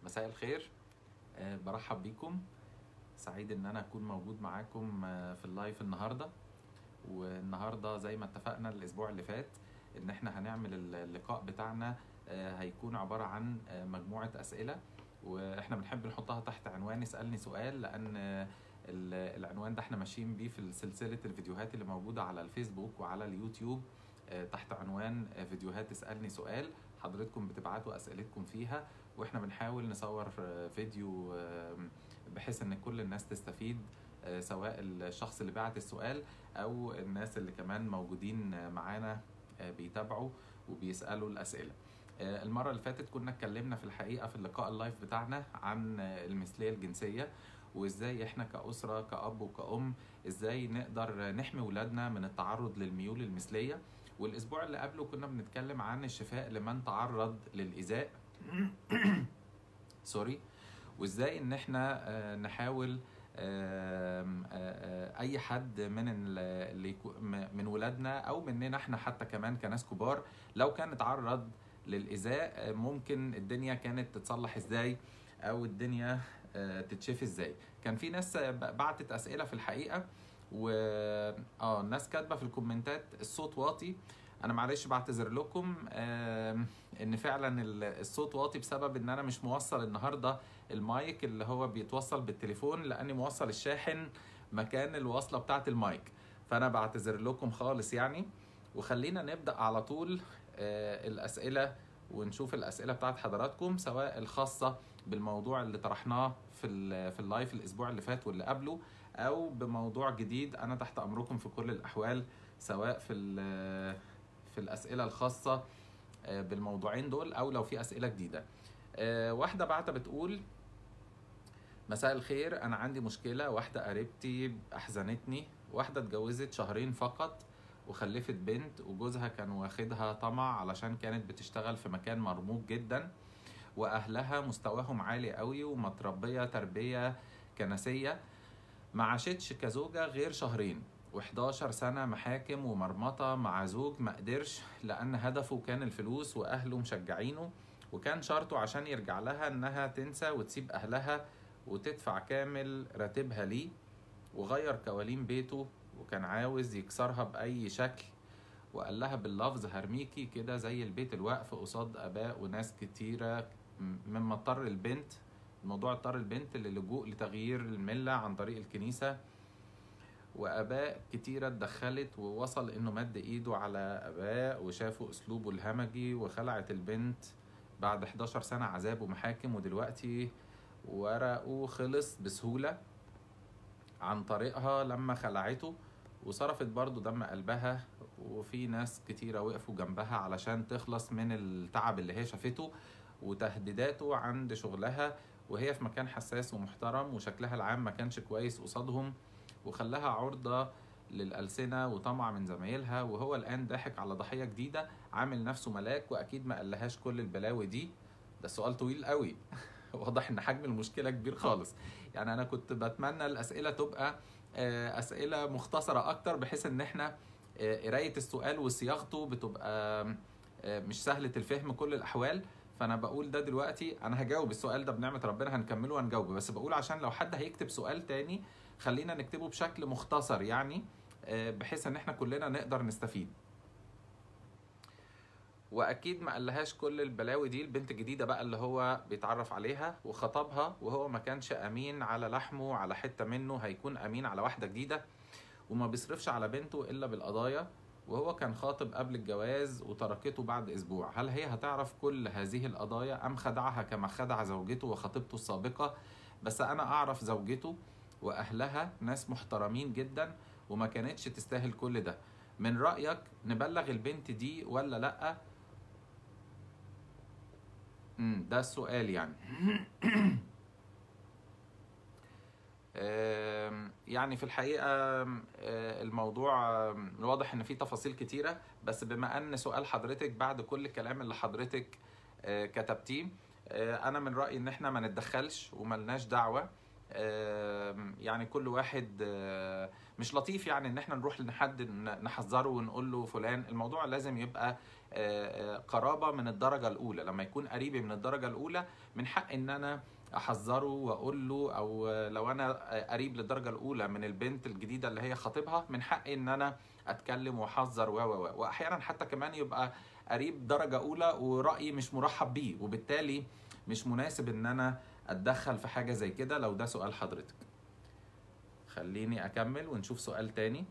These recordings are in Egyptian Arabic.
مساء الخير آه، برحب بيكم سعيد ان انا اكون موجود معاكم آه، في اللايف النهارده والنهارده زي ما اتفقنا الاسبوع اللي فات ان احنا هنعمل اللقاء بتاعنا آه، هيكون عباره عن آه، مجموعه اسئله واحنا بنحب نحطها تحت عنوان اسالني سؤال لان آه، ال- العنوان ده احنا ماشيين بيه في سلسله الفيديوهات اللي موجوده على الفيسبوك وعلى اليوتيوب آه، تحت عنوان آه، فيديوهات اسالني سؤال حضرتكم بتبعتوا اسئلتكم فيها واحنا بنحاول نصور آه، فيديو آه، بحيث ان كل الناس تستفيد آه، سواء الشخص اللي بعت السؤال او الناس اللي كمان موجودين آه، معانا آه، بيتابعوا وبيسالوا الاسئله آه، المره اللي فاتت كنا اتكلمنا في الحقيقه في اللقاء اللايف بتاعنا عن آه، المثليه الجنسيه وازاي احنا كاسره كاب وكأم ازاي نقدر نحمي ولادنا من التعرض للميول المثليه والاسبوع اللي قبله كنا بنتكلم عن الشفاء لمن تعرض للايذاء سوري وازاي ان احنا آه، نحاول آم، آه، آه، اي حد من ال- اللي يكو- م- من ولادنا او مننا احنا حتى كمان كناس كبار لو كان اتعرض للايذاء آه، ممكن الدنيا كانت تتصلح ازاي او الدنيا آه، تتشاف ازاي كان في ناس آه، ب- بعتت اسئله في الحقيقه و اه الناس كاتبه في الكومنتات الصوت واطي انا معلش بعتذر لكم آم، ان فعلا ال- الصوت واطي بسبب ان انا مش موصل النهارده المايك اللي هو بيتوصل بالتليفون لاني موصل الشاحن مكان الوصله بتاعه المايك فانا بعتذر لكم خالص يعني وخلينا نبدا على طول آه، الاسئله ونشوف الاسئله بتاعت حضراتكم سواء الخاصه بالموضوع اللي طرحناه في ال- في اللايف الاسبوع اللي فات واللي قبله او بموضوع جديد انا تحت امركم في كل الاحوال سواء في ال- في الاسئله الخاصه آه، بالموضوعين دول او لو في اسئله جديده آه، واحده بعتها بتقول مساء الخير انا عندي مشكله واحده قريبتي احزنتني واحده اتجوزت شهرين فقط وخلفت بنت وجوزها كان واخدها طمع علشان كانت بتشتغل في مكان مرموق جدا واهلها مستواهم عالي قوي ومتربيه تربيه كنسيه ما عاشتش كزوجة غير شهرين و11 سنة محاكم ومرمطة مع زوج ما قدرش لأن هدفه كان الفلوس وأهله مشجعينه وكان شرطه عشان يرجع لها إنها تنسى وتسيب أهلها وتدفع كامل راتبها ليه وغير كوالين بيته وكان عاوز يكسرها بأي شكل وقال لها باللفظ هرميكي كده زي البيت الوقف قصاد آباء وناس كتيرة م- مما اضطر البنت الموضوع اضطر البنت للجوء لتغيير الملة عن طريق الكنيسة وآباء كتيرة اتدخلت ووصل إنه مد إيده على آباء وشافوا أسلوبه الهمجي وخلعت البنت بعد 11 سنة عذاب ومحاكم ودلوقتي ورقه خلص بسهولة عن طريقها لما خلعته وصرفت برضو دم قلبها وفي ناس كتيرة وقفوا جنبها علشان تخلص من التعب اللي هي شافته وتهديداته عند شغلها وهي في مكان حساس ومحترم وشكلها العام ما كانش كويس قصادهم وخلاها عرضة للألسنة وطمع من زمايلها وهو الآن ضاحك على ضحية جديدة عامل نفسه ملاك وأكيد ما قالهاش كل البلاوي دي ده سؤال طويل قوي واضح ان حجم المشكله كبير خالص يعني انا كنت بتمنى الاسئله تبقى آه، اسئله مختصره اكتر بحيث ان احنا آه، قرايه السؤال وصياغته بتبقى آه، مش سهله الفهم كل الاحوال فانا بقول ده دلوقتي انا هجاوب السؤال ده بنعمه ربنا هنكمله وهنجاوبه بس بقول عشان لو حد هيكتب سؤال تاني خلينا نكتبه بشكل مختصر يعني آه، بحيث ان احنا كلنا نقدر نستفيد واكيد ما قالهاش كل البلاوي دي البنت الجديده بقى اللي هو بيتعرف عليها وخطبها وهو ما كانش امين على لحمه على حته منه هيكون امين على واحده جديده وما بيصرفش على بنته الا بالقضايا وهو كان خاطب قبل الجواز وتركته بعد اسبوع هل هي هتعرف كل هذه القضايا ام خدعها كما خدع زوجته وخطيبته السابقه بس انا اعرف زوجته واهلها ناس محترمين جدا وما كانتش تستاهل كل ده من رايك نبلغ البنت دي ولا لا امم ده السؤال يعني آم، يعني في الحقيقة آم، آه، الموضوع آم، واضح ان فيه تفاصيل كتيرة بس بما ان سؤال حضرتك بعد كل الكلام اللي حضرتك آه، كتبتيه آه، انا من رأيي ان احنا ما نتدخلش وملناش دعوة آم، يعني كل واحد آه، مش لطيف يعني ان احنا نروح لحد ن- نحذره ونقول له فلان الموضوع لازم يبقى آه، آه، قرابه من الدرجه الاولى لما يكون قريبي من الدرجه الاولى من حق ان انا احذره واقول له او آه، لو انا آه، قريب للدرجه الاولى من البنت الجديده اللي هي خاطبها من حقي ان انا اتكلم واحذر و و و واحيانا حتى كمان يبقى قريب درجه اولى ورايي مش مرحب بيه وبالتالي مش مناسب ان انا اتدخل في حاجه زي كده لو ده سؤال حضرتك خليني اكمل ونشوف سؤال تاني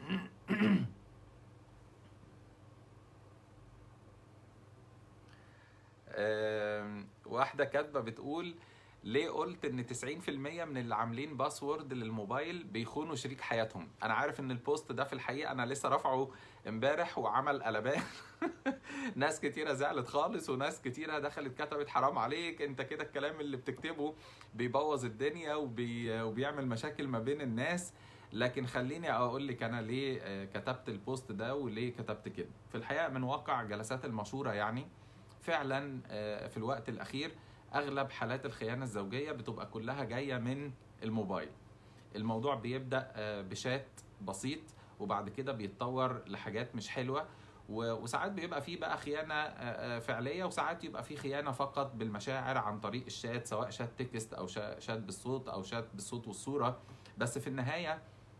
آم، واحدة كاتبة بتقول ليه قلت ان 90% من اللي عاملين باسورد للموبايل بيخونوا شريك حياتهم انا عارف ان البوست ده في الحقيقة انا لسه رافعه امبارح وعمل قلبان ناس كتيرة زعلت خالص وناس كتيرة دخلت كتبت حرام عليك انت كده الكلام اللي بتكتبه بيبوظ الدنيا وبي... وبيعمل مشاكل ما بين الناس لكن خليني اقول لك انا ليه آه، كتبت البوست ده وليه كتبت كده في الحقيقة من واقع جلسات المشورة يعني فعلا آه، في الوقت الاخير اغلب حالات الخيانه الزوجيه بتبقى كلها جايه من الموبايل الموضوع بيبدا آه، بشات بسيط وبعد كده بيتطور لحاجات مش حلوه و- وساعات بيبقى فيه بقى خيانه آه، آه، فعليه وساعات يبقى فيه خيانه فقط بالمشاعر عن طريق الشات سواء شات تكست او شا- شات بالصوت او شات بالصوت والصوره بس في النهايه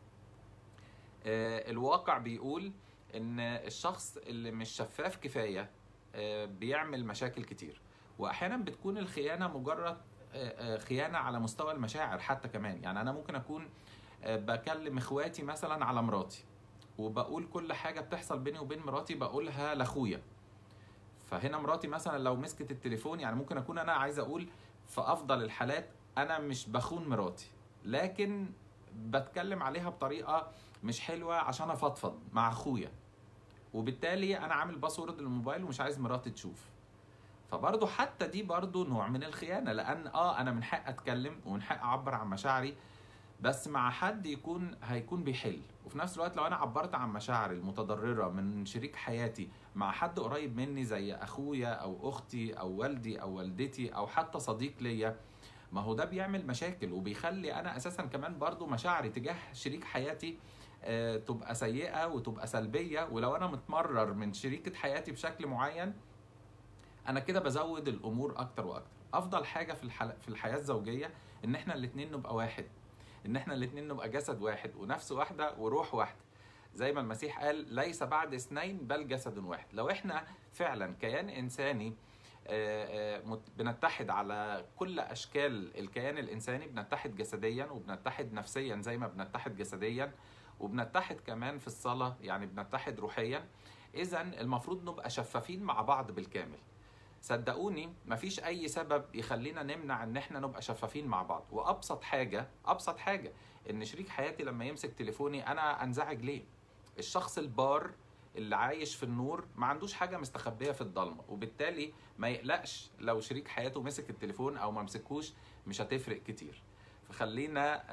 آه، الواقع بيقول ان الشخص اللي مش شفاف كفايه آه، بيعمل مشاكل كتير واحيانا بتكون الخيانه مجرد آه، آه، خيانه على مستوى المشاعر حتى كمان يعني انا ممكن اكون آه، بكلم اخواتي مثلا على مراتي وبقول كل حاجه بتحصل بيني وبين مراتي بقولها لاخويا فهنا مراتي مثلا لو مسكت التليفون يعني ممكن اكون انا عايز اقول في افضل الحالات انا مش بخون مراتي لكن بتكلم عليها بطريقه مش حلوه عشان افضفض مع اخويا وبالتالي انا عامل باسورد للموبايل ومش عايز مراتي تشوف فبرضه حتى دي برضه نوع من الخيانه لان اه انا من حق اتكلم ومن حق اعبر عن مشاعري بس مع حد يكون هيكون بيحل وفي نفس الوقت لو انا عبرت عن مشاعري المتضرره من شريك حياتي مع حد قريب مني زي اخويا او اختي او والدي او والدتي او حتى صديق ليا ما هو ده بيعمل مشاكل وبيخلي انا اساسا كمان برضو مشاعري تجاه شريك حياتي آه، تبقى سيئه وتبقى سلبيه ولو انا متمرر من شريكه حياتي بشكل معين انا كده بزود الامور اكتر واكتر افضل حاجه في الحل... في الحياه الزوجيه ان احنا الاتنين نبقى واحد ان احنا الاتنين نبقى جسد واحد ونفس واحده وروح واحده زي ما المسيح قال ليس بعد اثنين بل جسد واحد لو احنا فعلا كيان انساني آه، آه، مت- بنتحد على كل اشكال الكيان الانساني بنتحد جسديا وبنتحد نفسيا زي ما بنتحد جسديا وبنتحد كمان في الصلاه يعني بنتحد روحيا اذا المفروض نبقى شفافين مع بعض بالكامل صدقوني مفيش اي سبب يخلينا نمنع ان احنا نبقى شفافين مع بعض وابسط حاجه ابسط حاجه ان شريك حياتي لما يمسك تليفوني انا انزعج ليه الشخص البار اللي عايش في النور ما عندوش حاجه مستخبيه في الضلمه وبالتالي ما يقلقش لو شريك حياته مسك التليفون او ما مسكوش مش هتفرق كتير فخلينا آه،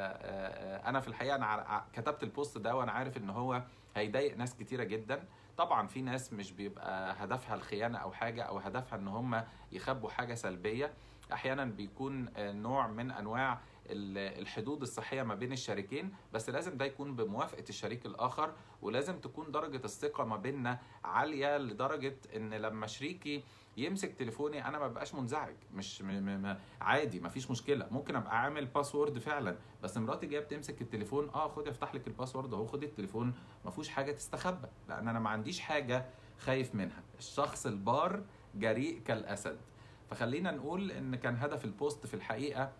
آه، آه، انا في الحقيقه انا ع- كتبت البوست ده وانا عارف ان هو هيضايق ناس كتيره جدا طبعا في ناس مش بيبقى هدفها الخيانه او حاجه او هدفها ان هم يخبوا حاجه سلبيه احيانا بيكون آه، نوع من انواع ال- الحدود الصحيه ما بين الشريكين بس لازم ده يكون بموافقه الشريك الاخر ولازم تكون درجه الثقه ما بيننا عاليه لدرجه ان لما شريكي يمسك تليفوني انا ما بقاش منزعج مش م م م عادي ما فيش مشكله ممكن ابقى عامل باسورد فعلا بس مراتي جايه بتمسك التليفون اه خدي افتح لك الباسورد اهو خدي التليفون ما فيهوش حاجه تستخبى لان انا ما عنديش حاجه خايف منها الشخص البار جريء كالاسد فخلينا نقول ان كان هدف البوست في الحقيقه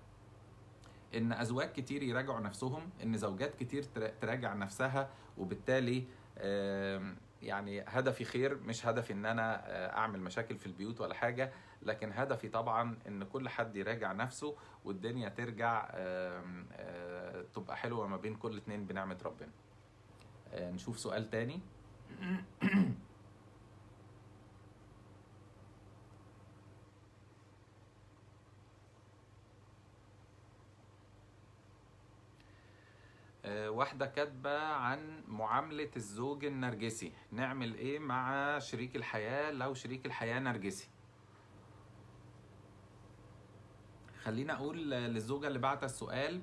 ان ازواج كتير يراجعوا نفسهم ان زوجات كتير ترا- تراجع نفسها وبالتالي آم، يعني هدفي خير مش هدفي ان انا آه، اعمل مشاكل في البيوت ولا حاجه لكن هدفي طبعا ان كل حد يراجع نفسه والدنيا ترجع آم، آه، تبقى حلوه ما بين كل اتنين بنعمه ربنا آه، نشوف سؤال تاني آه، واحدة كاتبة عن معاملة الزوج النرجسي نعمل ايه مع شريك الحياة لو شريك الحياة نرجسي خلينا اقول للزوجه اللي بعت السؤال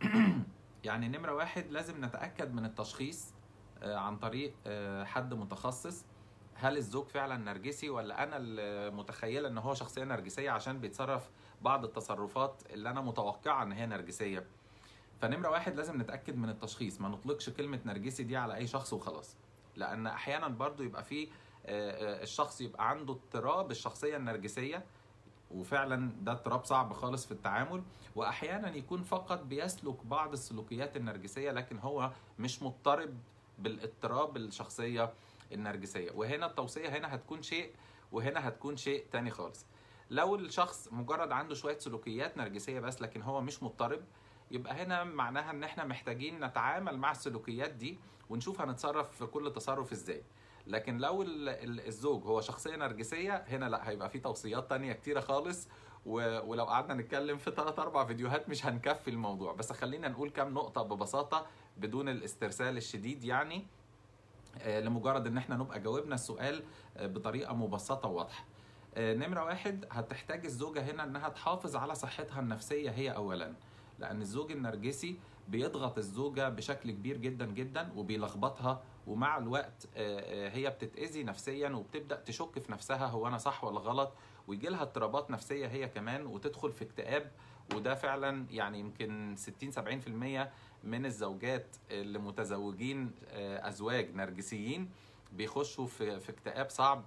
يعني نمره واحد لازم نتاكد من التشخيص آه، عن طريق آه، حد متخصص هل الزوج فعلا نرجسي ولا انا اللي متخيله ان هو شخصيه نرجسيه عشان بيتصرف بعض التصرفات اللي انا متوقعه ان هي نرجسيه فنمره واحد لازم نتاكد من التشخيص ما نطلقش كلمه نرجسي دي على اي شخص وخلاص لان احيانا برضو يبقى فيه آه، الشخص يبقى عنده اضطراب الشخصيه النرجسيه وفعلا ده اضطراب صعب خالص في التعامل واحيانا يكون فقط بيسلك بعض السلوكيات النرجسيه لكن هو مش مضطرب بالاضطراب الشخصيه النرجسيه وهنا التوصيه هنا هتكون شيء وهنا هتكون شيء تاني خالص لو الشخص مجرد عنده شويه سلوكيات نرجسيه بس لكن هو مش مضطرب يبقى هنا معناها ان احنا محتاجين نتعامل مع السلوكيات دي ونشوف هنتصرف في كل تصرف ازاي لكن لو الزوج هو شخصيه نرجسيه هنا لا هيبقى في توصيات تانية كتيره خالص ولو قعدنا نتكلم في ثلاث اربع فيديوهات مش هنكفي الموضوع بس خلينا نقول كام نقطه ببساطه بدون الاسترسال الشديد يعني آه، لمجرد ان احنا نبقى جاوبنا السؤال آه، بطريقه مبسطه وواضحه آه، نمره واحد هتحتاج الزوجه هنا انها تحافظ على صحتها النفسيه هي اولا لان الزوج النرجسي بيضغط الزوجه بشكل كبير جدا جدا وبيلخبطها ومع الوقت هي بتتاذي نفسيا وبتبدا تشك في نفسها هو انا صح ولا غلط ويجي لها اضطرابات نفسيه هي كمان وتدخل في اكتئاب وده فعلا يعني يمكن 60 70% من الزوجات اللي متزوجين آه، ازواج نرجسيين بيخشوا في في اكتئاب صعب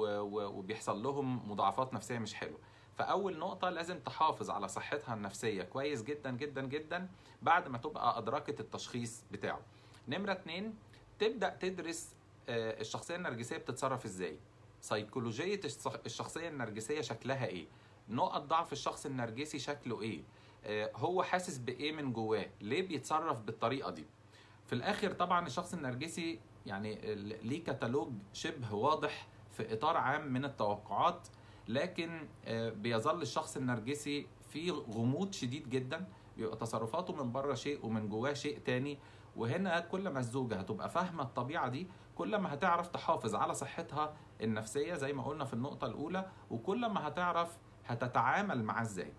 وبيحصل لهم مضاعفات نفسيه مش حلوه فاول نقطه لازم تحافظ على صحتها النفسيه كويس جدا جدا جدا بعد ما تبقى ادركت التشخيص بتاعه نمره اتنين تبدا تدرس آه، الشخصيه النرجسيه بتتصرف ازاي سيكولوجيه الشخصيه النرجسيه شكلها ايه نقط ضعف الشخص النرجسي شكله ايه آه، هو حاسس بايه من جواه ليه بيتصرف بالطريقه دي في الاخر طبعا الشخص النرجسي يعني ليه كتالوج شبه واضح في اطار عام من التوقعات لكن آه، بيظل الشخص النرجسي في غموض شديد جدا بيبقى تصرفاته من بره شيء ومن جواه شيء تاني وهنا كل ما الزوجه هتبقى فاهمه الطبيعه دي كل ما هتعرف تحافظ على صحتها النفسيه زي ما قلنا في النقطه الاولى وكل ما هتعرف هتتعامل معاه ازاي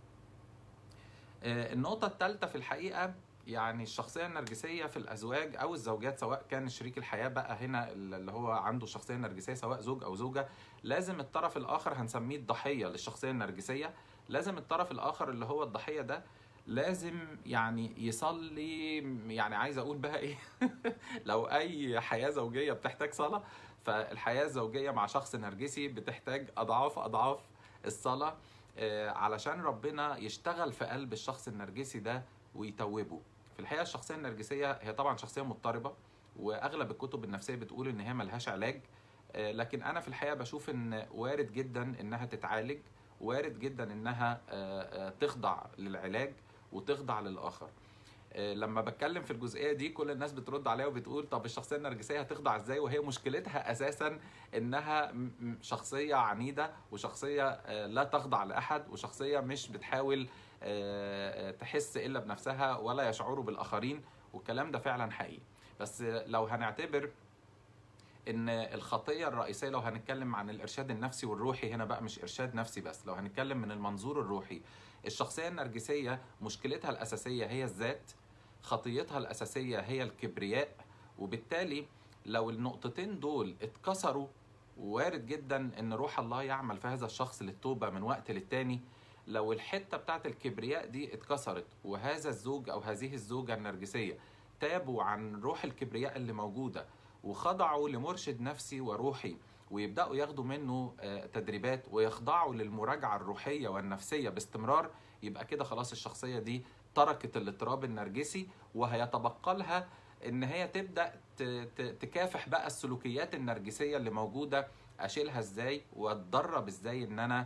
آه، النقطة الثالثة في الحقيقة يعني الشخصية النرجسية في الأزواج أو الزوجات سواء كان شريك الحياة بقى هنا اللي هو عنده الشخصية النرجسية سواء زوج أو زوجة لازم الطرف الآخر هنسميه الضحية للشخصية النرجسية لازم الطرف الآخر اللي هو الضحية ده لازم يعني يصلي يعني عايز اقول بقى ايه لو اي حياه زوجيه بتحتاج صلاه فالحياه الزوجيه مع شخص نرجسي بتحتاج اضعاف اضعاف الصلاه آه، علشان ربنا يشتغل في قلب الشخص النرجسي ده ويتوبه في الحقيقه الشخصيه النرجسيه هي طبعا شخصيه مضطربه واغلب الكتب النفسيه بتقول ان هي ملهاش علاج آه، لكن انا في الحقيقه بشوف ان وارد جدا انها تتعالج وارد جدا انها آه، تخضع للعلاج وتخضع للاخر آه، لما بتكلم في الجزئيه دي كل الناس بترد عليا وبتقول طب الشخصيه النرجسيه هتخضع ازاي وهي مشكلتها اساسا انها شخصيه عنيده وشخصيه آه، لا تخضع لاحد وشخصيه مش بتحاول آه، تحس الا بنفسها ولا يشعر بالاخرين والكلام ده فعلا حقيقي بس لو هنعتبر ان الخطيه الرئيسيه لو هنتكلم عن الارشاد النفسي والروحي هنا بقى مش ارشاد نفسي بس لو هنتكلم من المنظور الروحي الشخصيه النرجسيه مشكلتها الاساسيه هي الذات خطيتها الأساسية هي الكبرياء وبالتالي لو النقطتين دول اتكسروا وارد جدا ان روح الله يعمل في هذا الشخص للتوبة من وقت للتاني لو الحتة بتاعت الكبرياء دي اتكسرت وهذا الزوج او هذه الزوجة النرجسية تابوا عن روح الكبرياء اللي موجودة وخضعوا لمرشد نفسي وروحي ويبداوا ياخدوا منه آه، تدريبات ويخضعوا للمراجعه الروحيه والنفسيه باستمرار يبقى كده خلاص الشخصيه دي تركت الاضطراب النرجسي وهيتبقى لها ان هي تبدا تكافح بقى السلوكيات النرجسيه اللي موجوده اشيلها ازاي واتدرب ازاي ان انا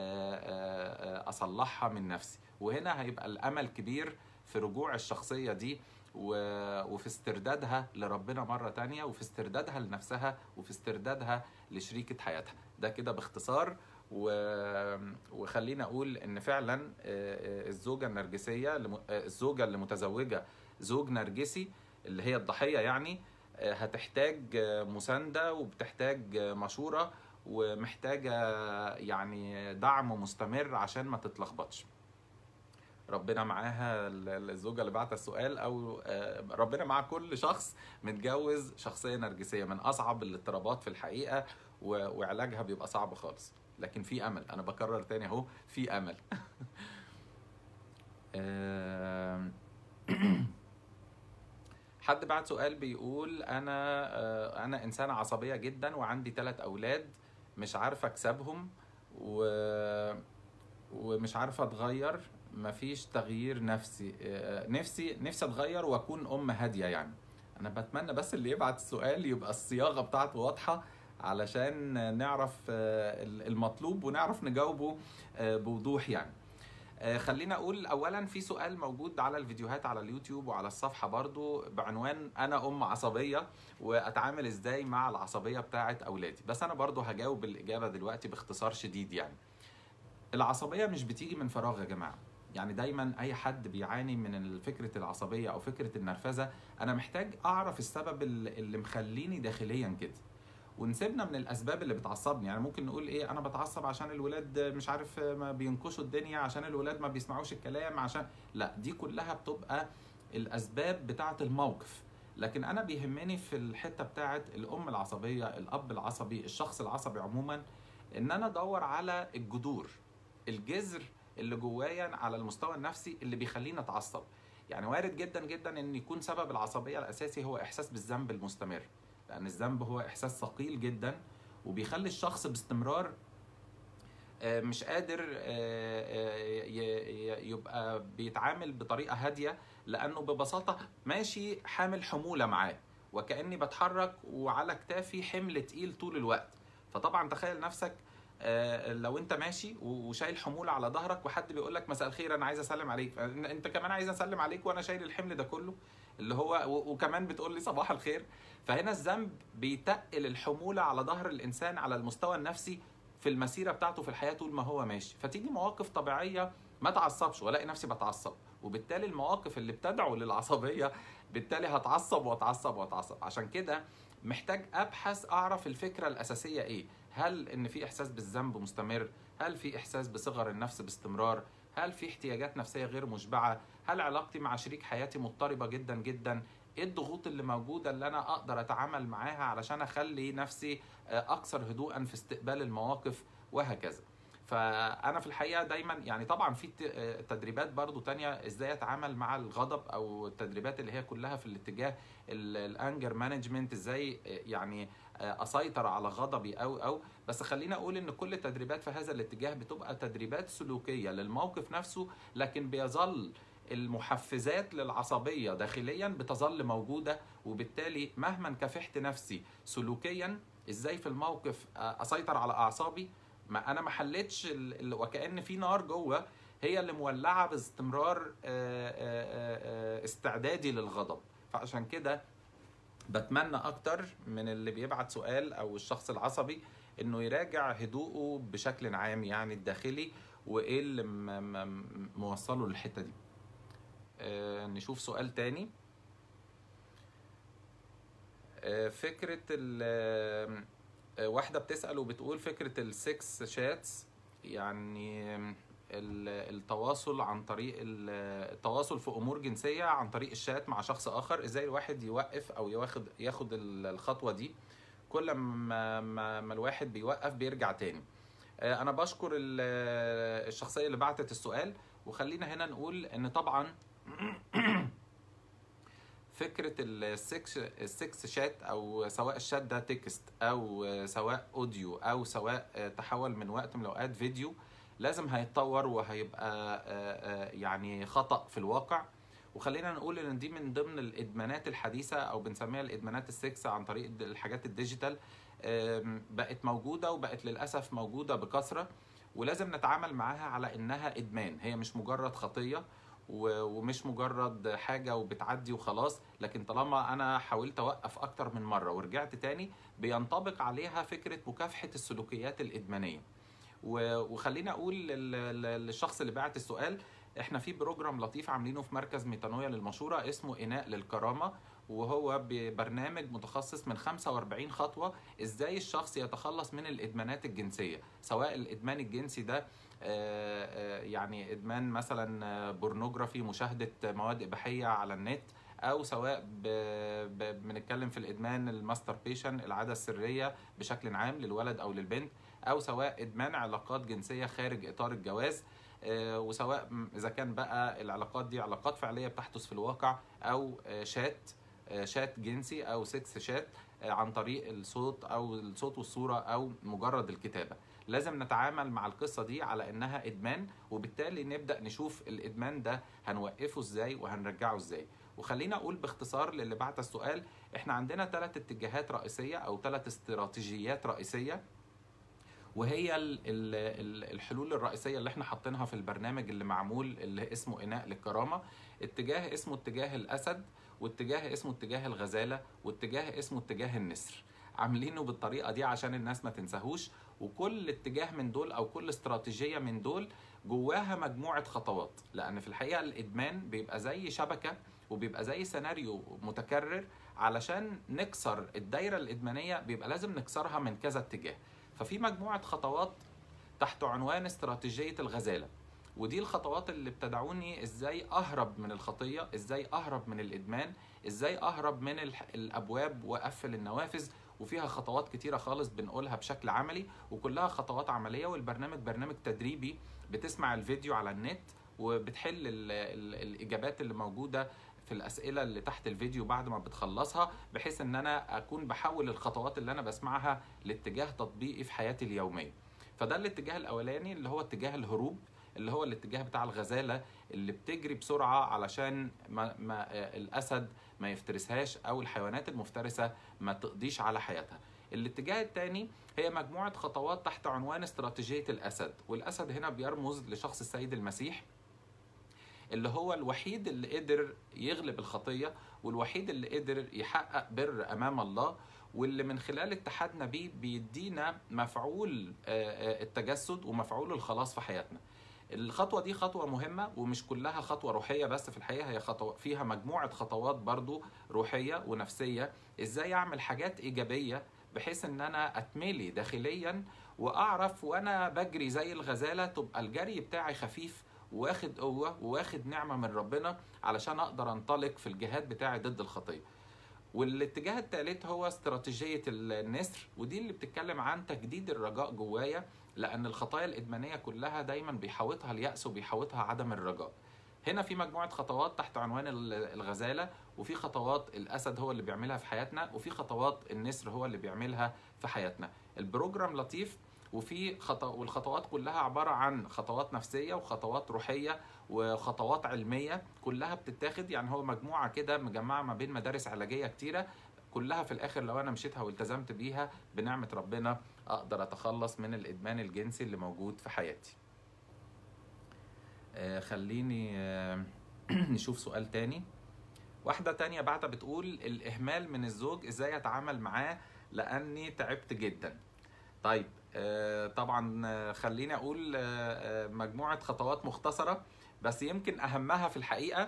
اصلحها من نفسي وهنا هيبقى الامل كبير في رجوع الشخصيه دي وفي استردادها لربنا مرة تانية وفي استردادها لنفسها وفي استردادها لشريكة حياتها ده كده باختصار و... وخلينا اقول ان فعلا آه، آه، الزوجه النرجسيه آه، الزوجه اللي متزوجه زوج نرجسي اللي هي الضحيه يعني هتحتاج مسانده وبتحتاج مشوره ومحتاجه يعني دعم مستمر عشان ما تتلخبطش ربنا معاها ال- الزوجه اللي بعت السؤال او آه، ربنا مع كل شخص متجوز شخصيه نرجسيه من اصعب الاضطرابات في الحقيقه و- وعلاجها بيبقى صعب خالص لكن في امل انا بكرر تاني اهو في امل آم، حد بعت سؤال بيقول انا آه، انا انسانه عصبيه جدا وعندي ثلاث اولاد مش عارفه اكسبهم و ومش عارفه اتغير مفيش تغيير نفسي آه، نفسي نفسي اتغير واكون ام هاديه يعني انا بتمنى بس اللي يبعت السؤال يبقى الصياغه بتاعته واضحه علشان نعرف آه، المطلوب ونعرف نجاوبه آه، بوضوح يعني آه، خلينا اقول اولا في سؤال موجود على الفيديوهات على اليوتيوب وعلى الصفحه برضو بعنوان انا ام عصبيه واتعامل ازاي مع العصبيه بتاعه اولادي بس انا برضو هجاوب الاجابه دلوقتي باختصار شديد يعني العصبيه مش بتيجي من فراغ يا جماعه يعني دايما اي حد بيعاني من فكره العصبيه او فكره النرفزه انا محتاج اعرف السبب اللي اللي مخليني داخليا كده ونسيبنا من الاسباب اللي بتعصبني يعني ممكن نقول ايه انا بتعصب عشان الولاد مش عارف ما بينكشوا الدنيا عشان الولاد ما بيسمعوش الكلام عشان لا دي كلها بتبقى الاسباب بتاعه الموقف لكن انا بيهمني في الحته بتاعه الام العصبيه الاب العصبي الشخص العصبي عموما ان انا ادور على الجذور الجذر اللي جوايا على المستوى النفسي اللي بيخليني اتعصب يعني وارد جدا جدا ان يكون سبب العصبيه الاساسي هو احساس بالذنب المستمر لان الذنب هو احساس ثقيل جدا وبيخلي الشخص باستمرار آه، مش قادر آه، آه، ي- ي- يبقى بيتعامل بطريقه هاديه لانه ببساطه ماشي حامل حموله معاه وكاني بتحرك وعلى كتافي حمل تقيل طول الوقت فطبعا تخيل نفسك آه، لو انت ماشي وشايل حموله على ظهرك وحد بيقول لك مساء الخير انا عايز اسلم عليك انت كمان عايز اسلم عليك وانا شايل الحمل ده كله اللي هو و- وكمان بتقول لي صباح الخير فهنا الذنب بيتقل الحموله على ظهر الانسان على المستوى النفسي في المسيره بتاعته في الحياه طول ما هو ماشي فتيجي مواقف طبيعيه ما اتعصبش والاقي نفسي بتعصب وبالتالي المواقف اللي بتدعو للعصبيه بالتالي هتعصب واتعصب واتعصب عشان كده محتاج ابحث اعرف الفكره الاساسيه ايه هل ان في احساس بالذنب مستمر هل في احساس بصغر النفس باستمرار هل في احتياجات نفسيه غير مشبعه هل علاقتي مع شريك حياتي مضطربه جدا جدا ايه الضغوط اللي موجوده اللي انا اقدر اتعامل معاها علشان اخلي نفسي آه، اكثر هدوءا في استقبال المواقف وهكذا فانا في الحقيقه دايما يعني طبعا في ت- آه، تدريبات برضو تانية ازاي اتعامل مع الغضب او التدريبات اللي هي كلها في الاتجاه الانجر مانجمنت ازاي آه، يعني آه، اسيطر على غضبي او او بس خليني اقول ان كل التدريبات في هذا الاتجاه بتبقى تدريبات سلوكيه للموقف نفسه لكن بيظل المحفزات للعصبيه داخليا بتظل موجوده وبالتالي مهما كافحت نفسي سلوكيا ازاي في الموقف آه، اسيطر على اعصابي ما انا ما حلتش ال- ال- وكأن في نار جوه هي اللي مولعه باستمرار آه، آه، آه، استعدادي للغضب فعشان كده بتمنى اكتر من اللي بيبعت سؤال او الشخص العصبي انه يراجع هدوءه بشكل عام يعني الداخلي وايه اللي م- م- موصله للحته دي آه، نشوف سؤال تاني آه، فكرة ال آه، واحدة بتسأل وبتقول فكرة السكس شاتس يعني ال- التواصل عن طريق ال- التواصل في امور جنسيه عن طريق الشات مع شخص اخر ازاي الواحد يوقف او ياخد ياخد ال- الخطوه دي كل ما ما, ما الواحد بيوقف بيرجع تاني آه، انا بشكر ال- الشخصيه اللي بعتت السؤال وخلينا هنا نقول ان طبعا فكره السكس السكس شات او سواء الشات ده تكست او سواء اوديو او سواء تحول من وقت من الاوقات فيديو لازم هيتطور وهيبقى آه، آه، يعني خطأ في الواقع وخلينا نقول ان دي من ضمن الادمانات الحديثه او بنسميها الادمانات السكس عن طريق الد- الحاجات الديجيتال آم، بقت موجوده وبقت للاسف موجوده بكثره ولازم نتعامل معاها على انها ادمان هي مش مجرد خطيه و- ومش مجرد حاجه وبتعدي وخلاص لكن طالما انا حاولت اوقف اكتر من مره ورجعت تاني بينطبق عليها فكره مكافحه السلوكيات الادمانيه و- وخليني اقول لل- لل- للشخص اللي بعت السؤال احنا في بروجرام لطيف عاملينه في مركز ميتانويا للمشوره اسمه اناء للكرامه وهو ببرنامج متخصص من 45 خطوة ازاي الشخص يتخلص من الادمانات الجنسية سواء الادمان الجنسي ده آه، آه، يعني ادمان مثلا آه، بورنوجرافي مشاهدة مواد اباحية على النت او سواء ب- ب- بنتكلم في الادمان الماستربيشن العاده السريه بشكل عام للولد او للبنت او سواء ادمان علاقات جنسيه خارج اطار الجواز آه، وسواء م- اذا كان بقى العلاقات دي علاقات فعليه بتحدث في الواقع او آه، شات آه، شات جنسي او سكس شات آه، عن طريق الصوت او الصوت والصوره او مجرد الكتابه لازم نتعامل مع القصه دي على انها ادمان وبالتالي نبدا نشوف الادمان ده هنوقفه ازاي وهنرجعه ازاي وخلينا اقول باختصار للي بعت السؤال احنا عندنا ثلاث اتجاهات رئيسيه او ثلاث استراتيجيات رئيسيه وهي ال- ال- ال- الحلول الرئيسيه اللي احنا حاطينها في البرنامج اللي معمول اللي اسمه اناء للكرامه اتجاه اسمه اتجاه الاسد واتجاه اسمه اتجاه الغزاله واتجاه اسمه اتجاه النسر عاملينه بالطريقه دي عشان الناس ما تنساهوش وكل اتجاه من دول او كل استراتيجيه من دول جواها مجموعه خطوات لان في الحقيقه الادمان بيبقى زي شبكه وبيبقى زي سيناريو متكرر علشان نكسر الدايره الادمانيه بيبقى لازم نكسرها من كذا اتجاه ففي مجموعه خطوات تحت عنوان استراتيجيه الغزاله ودي الخطوات اللي بتدعوني ازاي اهرب من الخطيه ازاي اهرب من الادمان ازاي اهرب من الح- الابواب واقفل النوافذ وفيها خطوات كتيره خالص بنقولها بشكل عملي وكلها خطوات عمليه والبرنامج برنامج تدريبي بتسمع الفيديو على النت وبتحل ال ال الاجابات اللي موجوده في الاسئله اللي تحت الفيديو بعد ما بتخلصها بحيث ان انا اكون بحول الخطوات اللي انا بسمعها لاتجاه تطبيقي في حياتي اليوميه فده الاتجاه الاولاني اللي هو اتجاه الهروب اللي هو الاتجاه بتاع الغزاله اللي بتجري بسرعه علشان ما, ما آه، الاسد ما يفترسهاش او الحيوانات المفترسه ما تقضيش على حياتها الاتجاه الثاني هي مجموعه خطوات تحت عنوان استراتيجيه الاسد والاسد هنا بيرمز لشخص السيد المسيح اللي هو الوحيد اللي قدر يغلب الخطيه والوحيد اللي قدر يحقق بر امام الله واللي من خلال اتحادنا بيه بيدينا مفعول آه، آه، التجسد ومفعول الخلاص في حياتنا الخطوه دي خطوه مهمه ومش كلها خطوه روحيه بس في الحقيقه هي خطوه فيها مجموعه خطوات برضو روحيه ونفسيه ازاي اعمل حاجات ايجابيه بحيث ان انا اتملي داخليا واعرف وانا بجري زي الغزاله تبقى الجري بتاعي خفيف واخد قوه وواخد نعمه من ربنا علشان اقدر انطلق في الجهاد بتاعي ضد الخطيه والاتجاه الثالث هو استراتيجيه النسر ودي اللي بتتكلم عن تجديد الرجاء جوايا لان الخطايا الادمانيه كلها دايما بيحوطها الياس وبيحوطها عدم الرجاء هنا في مجموعه خطوات تحت عنوان ال- الغزاله وفي خطوات الاسد هو اللي بيعملها في حياتنا وفي خطوات النسر هو اللي بيعملها في حياتنا البروجرام لطيف وفي خطو والخطوات كلها عباره عن خطوات نفسيه وخطوات روحيه وخطوات علميه كلها بتتاخد يعني هو مجموعه كده مجمعه ما بين مدارس علاجيه كتيره كلها في الاخر لو انا مشيتها والتزمت بيها بنعمه ربنا اقدر اتخلص من الادمان الجنسي اللي موجود في حياتي آه، خليني آه، نشوف سؤال تاني واحدة تانية بعتها بتقول الإهمال من الزوج إزاي أتعامل معاه لأني تعبت جدا طيب آه، طبعا آه، خليني أقول آه، آه، مجموعة خطوات مختصرة بس يمكن أهمها في الحقيقة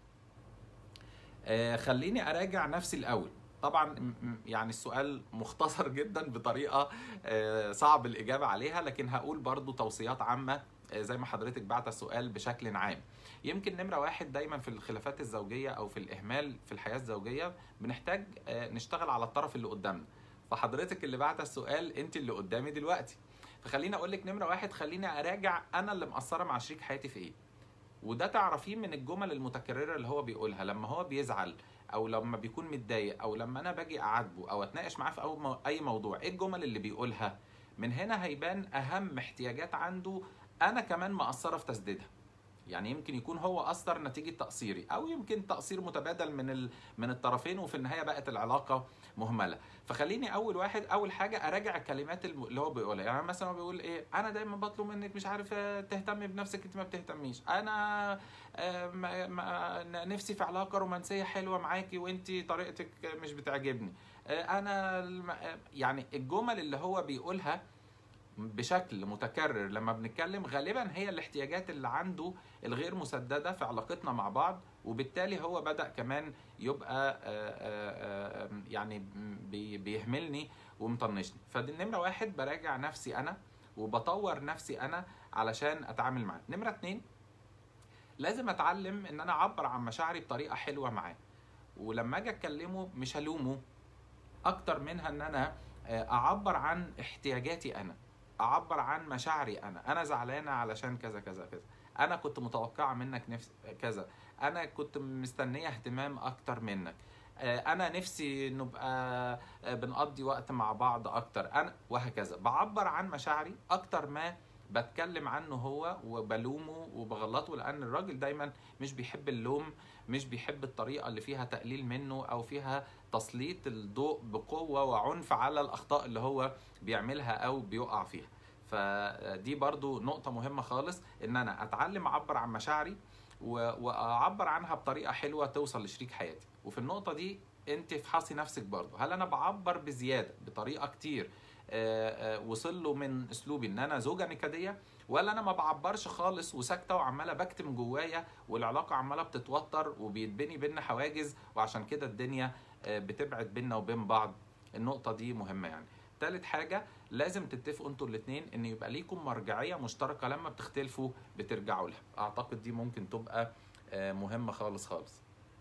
آه، خليني أراجع نفسي الأول طبعا م- م- يعني السؤال مختصر جدا بطريقة آه، صعب الإجابة عليها لكن هقول برضو توصيات عامة آه، زي ما حضرتك بعت السؤال بشكل عام يمكن نمرة واحد دايما في الخلافات الزوجية أو في الإهمال في الحياة الزوجية بنحتاج آه، نشتغل على الطرف اللي قدامنا فحضرتك اللي بعت السؤال انت اللي قدامي دلوقتي فخليني اقول لك نمره واحد خليني اراجع انا اللي مقصره مع شريك حياتي في ايه وده تعرفيه من الجمل المتكرره اللي هو بيقولها لما هو بيزعل او لما بيكون متضايق او لما انا باجي اعاتبه او اتناقش معاه في أو مو- اي موضوع ايه الجمل اللي بيقولها من هنا هيبان اهم احتياجات عنده انا كمان مقصره في تسديدها يعني يمكن يكون هو اثر نتيجه تقصيري او يمكن تقصير متبادل من ال... من الطرفين وفي النهايه بقت العلاقه مهمله فخليني اول واحد اول حاجه اراجع الكلمات الم- اللي هو بيقولها يعني مثلا هو بيقول ايه انا دايما بطلب منك مش عارف آه، تهتمي بنفسك انت ما بتهتميش انا آه، ما- ما- نفسي في علاقه رومانسيه حلوه معاكي وانت طريقتك مش بتعجبني آه، انا الم- آه، يعني الجمل اللي هو بيقولها بشكل متكرر لما بنتكلم غالبا هي الاحتياجات اللي عنده الغير مسدده في علاقتنا مع بعض وبالتالي هو بدا كمان يبقى آه، آه، آه، يعني بي- بيهملني ومطنشني فدي نمره واحد براجع نفسي انا وبطور نفسي انا علشان اتعامل معاه نمره اتنين لازم اتعلم ان انا اعبر عن مشاعري بطريقه حلوه معاه ولما اجي اتكلمه مش هلومه اكتر منها ان انا آه، اعبر عن احتياجاتي انا اعبر عن مشاعري انا انا زعلانه علشان كذا كذا كذا انا كنت متوقعه منك نفس كذا انا كنت مستنيه اهتمام اكتر منك آه، انا نفسي نبقى آه، بنقضي وقت مع بعض اكتر انا وهكذا بعبر عن مشاعري اكتر ما بتكلم عنه هو وبلومه وبغلطه لان الراجل دايما مش بيحب اللوم مش بيحب الطريقه اللي فيها تقليل منه او فيها تسليط الضوء بقوه وعنف على الاخطاء اللي هو بيعملها او بيقع فيها فدي برضو نقطه مهمه خالص ان انا اتعلم اعبر عن مشاعري و- واعبر عنها بطريقه حلوه توصل لشريك حياتي وفي النقطه دي انت افحصي نفسك برضو هل انا بعبر بزياده بطريقه كتير آه، آه، وصل له من اسلوبي ان انا زوجه نكديه ولا انا ما بعبرش خالص وساكته وعماله بكتم جوايا والعلاقه عماله بتتوتر وبيتبني بينا حواجز وعشان كده الدنيا آه، بتبعد بينا وبين بعض النقطه دي مهمه يعني تالت حاجه لازم تتفقوا انتوا الاثنين ان يبقى ليكم مرجعيه مشتركه لما بتختلفوا بترجعوا لها اعتقد دي ممكن تبقى آه، مهمه خالص خالص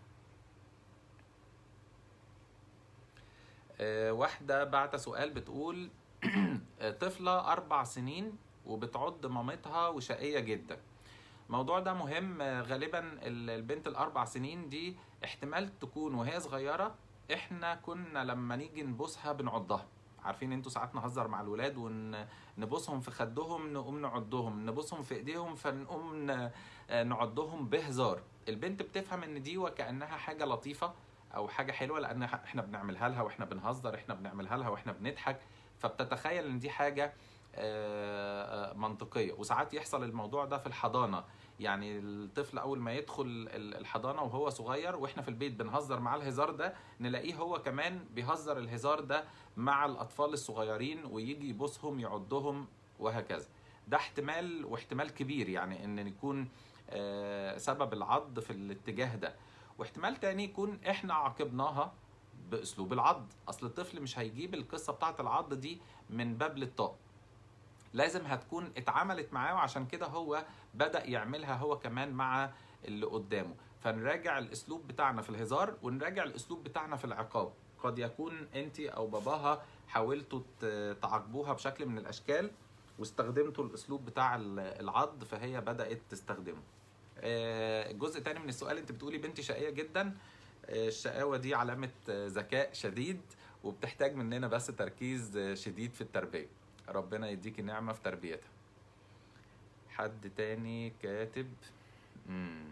آه، واحدة بعت سؤال بتقول آه، طفلة أربع سنين وبتعض مامتها وشقية جدا الموضوع ده مهم آه، غالبا ال- البنت الأربع سنين دي احتمال تكون وهي صغيرة احنا كنا لما نيجي نبوسها بنعضها عارفين انتوا ساعات نهزر مع الولاد ونبوسهم في خدهم نقوم نعضهم نبوسهم في ايديهم فنقوم ن- آه، نعضهم بهزار البنت بتفهم ان دي وكأنها حاجة لطيفة او حاجه حلوه لان احنا بنعملها لها واحنا بنهزر احنا بنعملها لها واحنا بنضحك فبتتخيل ان دي حاجه آه، آه، منطقيه وساعات يحصل الموضوع ده في الحضانه يعني الطفل اول ما يدخل ال- الحضانه وهو صغير واحنا في البيت بنهزر معاه الهزار ده نلاقيه هو كمان بيهزر الهزار ده مع الاطفال الصغيرين ويجي يبوسهم يعضهم وهكذا ده احتمال واحتمال كبير يعني ان يكون آه، سبب العض في الاتجاه ده واحتمال تاني يكون احنا عاقبناها باسلوب العض اصل الطفل مش هيجيب القصه بتاعه العض دي من باب للطاق لازم هتكون اتعملت معاه وعشان كده هو بدا يعملها هو كمان مع اللي قدامه فنراجع الاسلوب بتاعنا في الهزار ونراجع الاسلوب بتاعنا في العقاب قد يكون انت او باباها حاولتوا ت- تعاقبوها بشكل من الاشكال واستخدمتوا الاسلوب بتاع ال- العض فهي بدات تستخدمه آه، الجزء الثاني من السؤال انت بتقولي بنتي شقيه جدا آه، الشقاوه دي علامه آه، ذكاء شديد وبتحتاج مننا بس تركيز آه، شديد في التربيه ربنا يديكي نعمه في تربيتها حد تاني كاتب مم.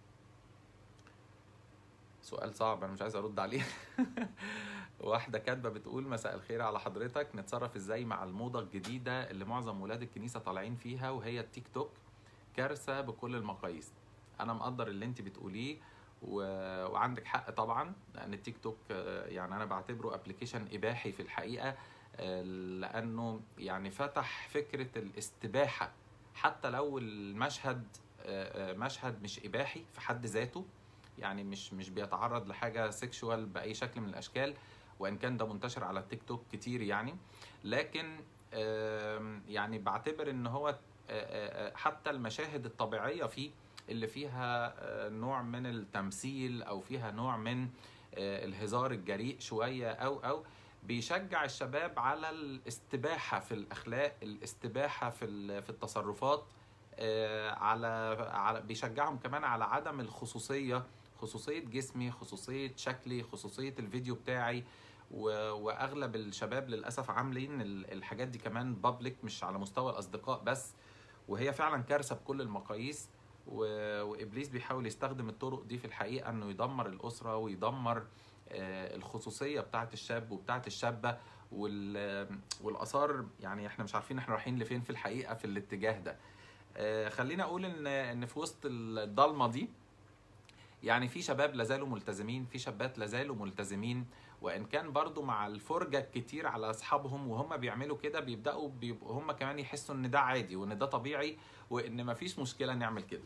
سؤال صعب انا مش عايز ارد عليه واحده كاتبه بتقول مساء الخير على حضرتك نتصرف ازاي مع الموضه الجديده اللي معظم ولاد الكنيسه طالعين فيها وهي التيك توك كارثه بكل المقاييس انا مقدر اللي انت بتقوليه و... وعندك حق طبعا لان التيك توك آه، يعني انا بعتبره ابلكيشن اباحي في الحقيقه آه، لانه يعني فتح فكره الاستباحه حتى لو المشهد آه، آه، مشهد مش اباحي في حد ذاته يعني مش مش بيتعرض لحاجه سيكشوال باي شكل من الاشكال وان كان ده منتشر على التيك توك كتير يعني لكن آم، يعني بعتبر ان هو آه، آه، آه، حتى المشاهد الطبيعيه فيه اللي فيها آه، نوع من التمثيل او فيها نوع من آه، الهزار الجريء شويه او او بيشجع الشباب على الاستباحه في الاخلاق الاستباحه في ال- في التصرفات آه، على على بيشجعهم كمان على عدم الخصوصيه خصوصيه جسمي خصوصيه شكلي خصوصيه الفيديو بتاعي و- واغلب الشباب للاسف عاملين ال- الحاجات دي كمان بابليك مش على مستوى الاصدقاء بس وهي فعلا كارثه بكل المقاييس و- وابليس بيحاول يستخدم الطرق دي في الحقيقه انه يدمر الاسره ويدمر آه، الخصوصيه بتاعه الشاب وبتاعه الشابه وال- والاثار يعني احنا مش عارفين احنا رايحين لفين في الحقيقه في الاتجاه ده آه، خلينا اقول ان ان في وسط الضلمه دي يعني في شباب لازالوا ملتزمين في شابات لازالوا ملتزمين وان كان برضو مع الفرجه الكتير على اصحابهم وهم بيعملوا كده بيبداوا بيبقوا هم كمان يحسوا ان ده عادي وان ده طبيعي وان مفيش مشكله نعمل كده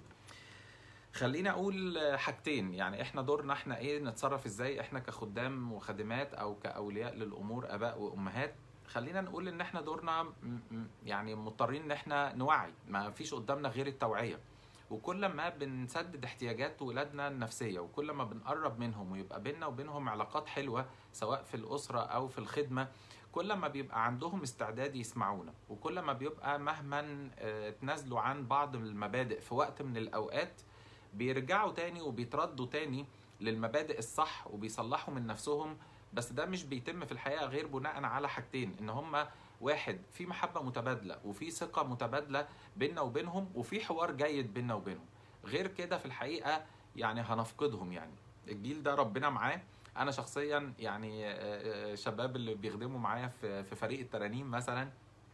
خليني اقول حاجتين يعني احنا دورنا احنا ايه نتصرف ازاي احنا كخدام وخادمات او كاولياء للامور اباء وامهات خلينا نقول ان احنا دورنا م- م- يعني مضطرين ان احنا نوعي ما فيش قدامنا غير التوعيه وكل ما بنسدد احتياجات ولادنا النفسيه وكل ما بنقرب منهم ويبقى بيننا وبينهم علاقات حلوه سواء في الاسره او في الخدمه كل ما بيبقى عندهم استعداد يسمعونا وكل ما بيبقى مهما آه، تنازلوا عن بعض المبادئ في وقت من الاوقات بيرجعوا تاني وبيتردوا تاني للمبادئ الصح وبيصلحوا من نفسهم بس ده مش بيتم في الحقيقه غير بناء على حاجتين ان هما واحد في محبه متبادله وفي ثقه متبادله بيننا وبينهم وفي حوار جيد بيننا وبينهم غير كده في الحقيقه يعني هنفقدهم يعني الجيل ده ربنا معاه انا شخصيا يعني آه، آه، شباب اللي بيخدموا معايا في في فريق الترانيم مثلا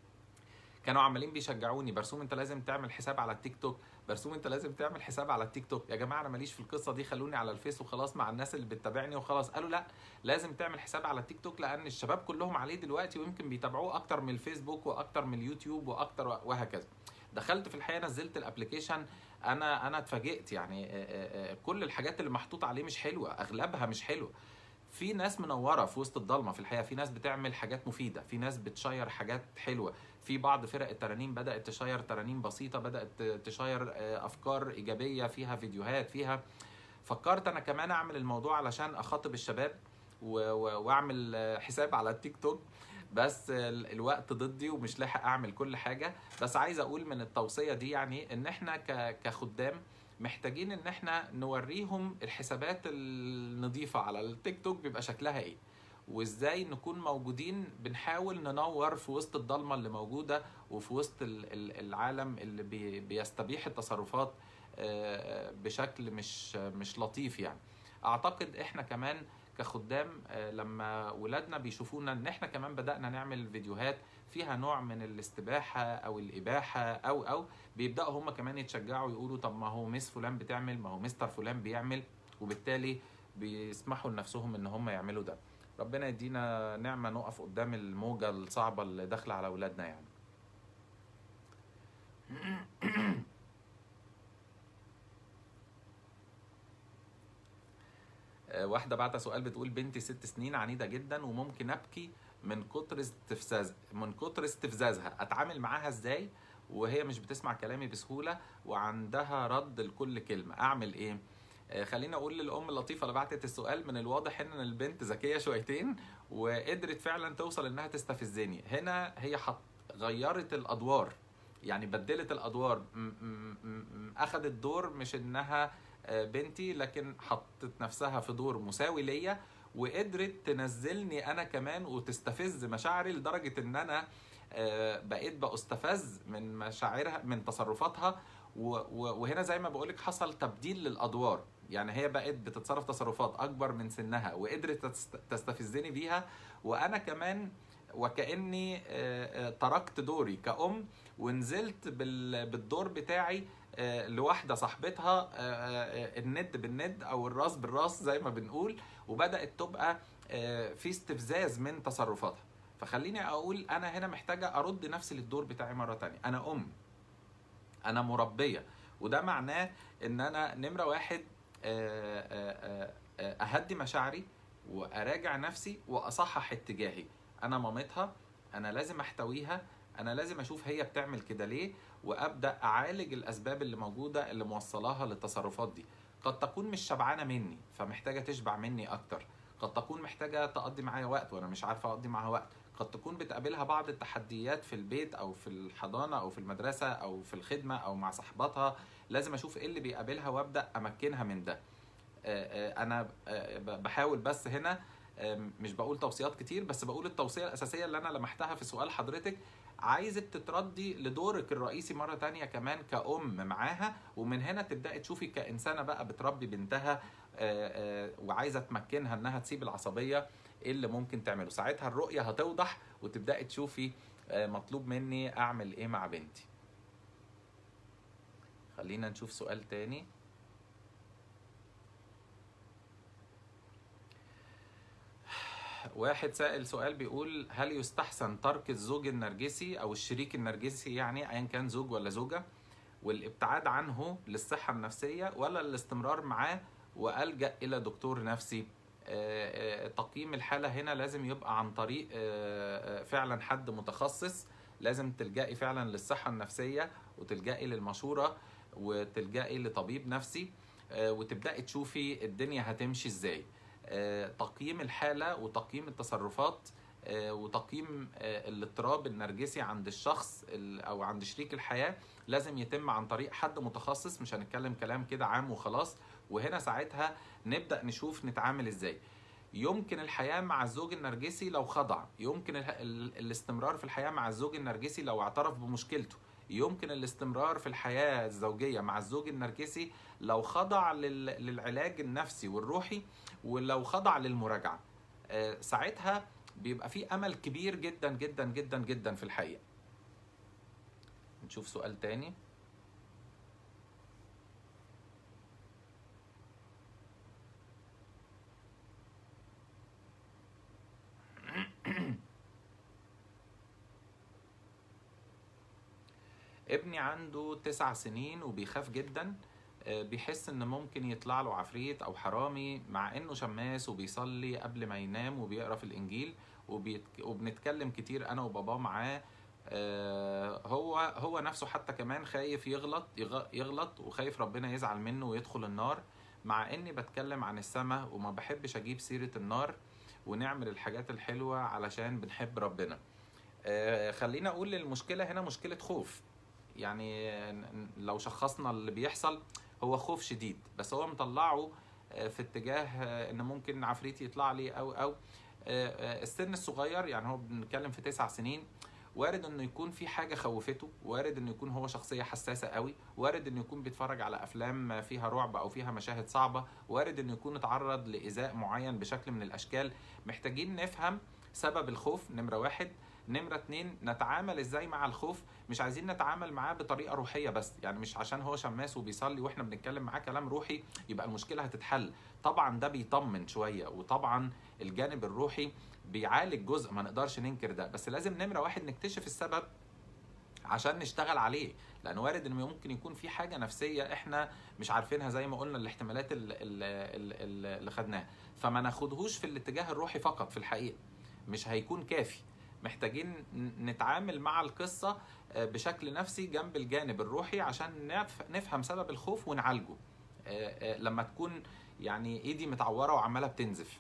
كانوا عمالين بيشجعوني برسوم انت لازم تعمل حساب على التيك توك برسوم انت لازم تعمل حساب على التيك توك يا جماعه انا ماليش في القصه دي خلوني على الفيس وخلاص مع الناس اللي بتتابعني وخلاص قالوا لا لازم تعمل حساب على التيك توك لان الشباب كلهم عليه دلوقتي ويمكن بيتابعوه اكتر من الفيسبوك واكتر من اليوتيوب واكتر وهكذا دخلت في الحقيقه نزلت الابلكيشن انا انا اتفاجئت يعني آه، آه، آه، كل الحاجات اللي محطوط عليه مش حلوه اغلبها مش حلوه في ناس منوره في وسط الضلمه في الحقيقه في ناس بتعمل حاجات مفيده في ناس بتشير حاجات حلوه في بعض فرق الترانيم بدات تشير ترانيم بسيطه بدات تشير آه، افكار ايجابيه فيها فيديوهات فيها فكرت انا كمان اعمل الموضوع علشان اخاطب الشباب و- و- واعمل آه، حساب على التيك توك بس ال- الوقت ضدي ومش لاحق اعمل كل حاجه بس عايز اقول من التوصيه دي يعني ان احنا ك- كخدام محتاجين ان احنا نوريهم الحسابات النظيفه على التيك توك بيبقى شكلها ايه وازاي نكون موجودين بنحاول ننور في وسط الضلمه اللي موجوده وفي وسط ال- ال- العالم اللي بي- بيستبيح التصرفات آه، بشكل مش مش لطيف يعني اعتقد احنا كمان كخدام آه، لما ولادنا بيشوفونا ان احنا كمان بدأنا نعمل فيديوهات فيها نوع من الاستباحة او الاباحة او او بيبدأوا هم كمان يتشجعوا يقولوا طب ما هو مس فلان بتعمل ما هو مستر فلان بيعمل وبالتالي بيسمحوا لنفسهم ان هم يعملوا ده ربنا يدينا نعمة نقف قدام الموجة الصعبة اللي داخلة على ولادنا يعني آه، واحدة بعت سؤال بتقول بنتي ست سنين عنيدة جدا وممكن أبكي من كتر استفزاز من كتر استفزازها أتعامل معاها إزاي وهي مش بتسمع كلامي بسهولة وعندها رد لكل كلمة أعمل إيه؟ آه، خليني أقول للأم اللطيفة اللي بعتت السؤال من الواضح إن البنت ذكية شويتين وقدرت فعلا توصل إنها تستفزني هنا هي حط غيرت الأدوار يعني بدلت الأدوار م- م- م- أخدت دور مش إنها آه، بنتي لكن حطت نفسها في دور مساوي ليا وقدرت تنزلني انا كمان وتستفز مشاعري لدرجه ان انا آه، بقيت بستفز من مشاعرها من تصرفاتها و- و- وهنا زي ما بقولك حصل تبديل للادوار يعني هي بقت بتتصرف تصرفات اكبر من سنها وقدرت تست- تستفزني بيها وانا كمان وكاني آه، آه، تركت دوري كأم ونزلت بال- بالدور بتاعي آه، لواحده صاحبتها آه، آه، الند بالند او الراس بالراس زي ما بنقول وبدات تبقى آه، في استفزاز من تصرفاتها فخليني اقول انا هنا محتاجه ارد نفسي للدور بتاعي مره تانية انا ام انا مربيه وده معناه ان انا نمره واحد آه، آه، آه، اهدي مشاعري واراجع نفسي واصحح اتجاهي انا مامتها انا لازم احتويها انا لازم اشوف هي بتعمل كده ليه وابدا اعالج الاسباب اللي موجوده اللي موصلاها للتصرفات دي قد تكون مش شبعانه مني فمحتاجه تشبع مني اكتر قد تكون محتاجه تقضي معايا وقت وانا مش عارفه اقضي معاها وقت قد تكون بتقابلها بعض التحديات في البيت او في الحضانه او في المدرسه او في الخدمه او مع صاحباتها لازم اشوف ايه اللي بيقابلها وابدا امكنها من ده آه، آه، انا آه، ب- بحاول بس هنا آه، مش بقول توصيات كتير بس بقول التوصيه الاساسيه اللي انا لمحتها في سؤال حضرتك عايزك تتردي لدورك الرئيسي مرة تانية كمان كأم معاها ومن هنا تبدأي تشوفي كإنسانة بقى بتربي بنتها آه، آه، وعايزة تمكنها إنها تسيب العصبية إيه اللي ممكن تعمله ساعتها الرؤية هتوضح وتبدأي تشوفي آه، مطلوب مني أعمل إيه مع بنتي خلينا نشوف سؤال تاني واحد سائل سؤال بيقول هل يستحسن ترك الزوج النرجسي او الشريك النرجسي يعني ايا كان زوج ولا زوجه والابتعاد عنه للصحه النفسيه ولا الاستمرار معاه والجا الى دكتور نفسي آه، آه، تقييم الحاله هنا لازم يبقى عن طريق آه، آه، فعلا حد متخصص لازم تلجئي فعلا للصحه النفسيه وتلجئي للمشوره وتلجئي لطبيب نفسي آه، وتبداي تشوفي الدنيا هتمشي ازاي آه، تقييم الحاله وتقييم التصرفات آه، وتقييم آه، الاضطراب النرجسي عند الشخص ال- او عند شريك الحياه لازم يتم عن طريق حد متخصص مش هنتكلم كلام كده عام وخلاص وهنا ساعتها نبدا نشوف نتعامل ازاي يمكن الحياه مع الزوج النرجسي لو خضع يمكن ال- ال- الاستمرار في الحياه مع الزوج النرجسي لو اعترف بمشكلته يمكن الاستمرار في الحياه الزوجيه مع الزوج النرجسي لو خضع لل- للعلاج النفسي والروحي ولو خضع للمراجعه آه، ساعتها بيبقى في امل كبير جدا جدا جدا جدا في الحقيقه نشوف سؤال تاني ابني عنده تسع سنين وبيخاف جدا آه، بيحس ان ممكن يطلع له عفريت او حرامي مع انه شماس وبيصلي قبل ما ينام وبيقرا في الانجيل وبيت... وبنتكلم كتير انا وباباه معاه آه، هو هو نفسه حتى كمان خايف يغلط يغ- يغلط وخايف ربنا يزعل منه ويدخل النار مع اني بتكلم عن السماء وما بحبش اجيب سيرة النار ونعمل الحاجات الحلوة علشان بنحب ربنا آه، خلينا اقول المشكلة هنا مشكلة خوف يعني ن- لو شخصنا اللي بيحصل هو خوف شديد بس هو مطلعه آه، في اتجاه آه، ان ممكن عفريت يطلع لي او او آه، آه، السن الصغير يعني هو بنتكلم في تسع سنين وارد انه يكون في حاجه خوفته وارد انه يكون هو شخصيه حساسه قوي وارد انه يكون بيتفرج على افلام فيها رعب او فيها مشاهد صعبه وارد انه يكون اتعرض لايذاء معين بشكل من الاشكال محتاجين نفهم سبب الخوف نمره واحد نمرة اتنين نتعامل ازاي مع الخوف مش عايزين نتعامل معاه بطريقة روحية بس يعني مش عشان هو شماس وبيصلي واحنا بنتكلم معاه كلام روحي يبقى المشكلة هتتحل طبعا ده بيطمن شوية وطبعا الجانب الروحي بيعالج جزء ما نقدرش ننكر ده بس لازم نمرة واحد نكتشف السبب عشان نشتغل عليه لان وارد ان ممكن يكون في حاجه نفسيه احنا مش عارفينها زي ما قلنا الاحتمالات ال- ال- ال- ال- اللي خدناها فما ناخدهوش في الاتجاه الروحي فقط في الحقيقه مش هيكون كافي محتاجين ن- نتعامل مع القصه آه، بشكل نفسي جنب الجانب الروحي عشان نف- نفهم سبب الخوف ونعالجه آه، آه، لما تكون يعني ايدي متعوره وعماله بتنزف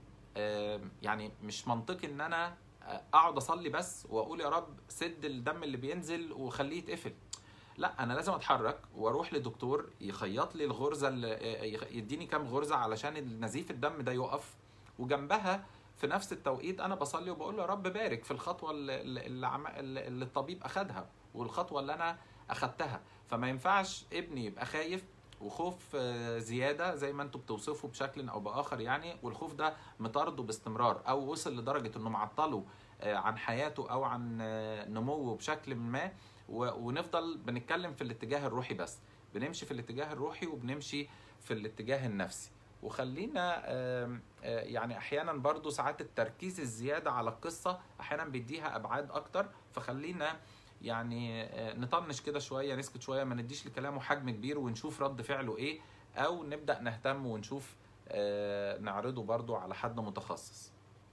آه، يعني مش منطقي ان انا اقعد اصلي بس واقول يا رب سد الدم اللي بينزل وخليه يتقفل لا انا لازم اتحرك واروح لدكتور يخيط لي الغرزه اللي يخ- يديني كام غرزه علشان نزيف الدم ده يقف وجنبها في نفس التوقيت انا بصلي وبقول له يا رب بارك في الخطوه اللي, اللي, عم- اللي الطبيب اخدها والخطوه اللي انا اخدتها فما ينفعش ابني يبقى خايف وخوف آه، زياده زي ما انتم بتوصفوا بشكل او باخر يعني والخوف ده مطارده باستمرار او وصل لدرجه انه معطله آه، عن حياته او عن آه، نموه بشكل ما و- ونفضل بنتكلم في الاتجاه الروحي بس بنمشي في الاتجاه الروحي وبنمشي في الاتجاه النفسي وخلينا آم، آه، يعني احيانا برضو ساعات التركيز الزياده على القصه احيانا بيديها ابعاد اكتر فخلينا يعني آه، نطنش كده شويه نسكت شويه ما نديش لكلامه حجم كبير ونشوف رد فعله ايه او نبدا نهتم ونشوف آه، نعرضه برضو على حد متخصص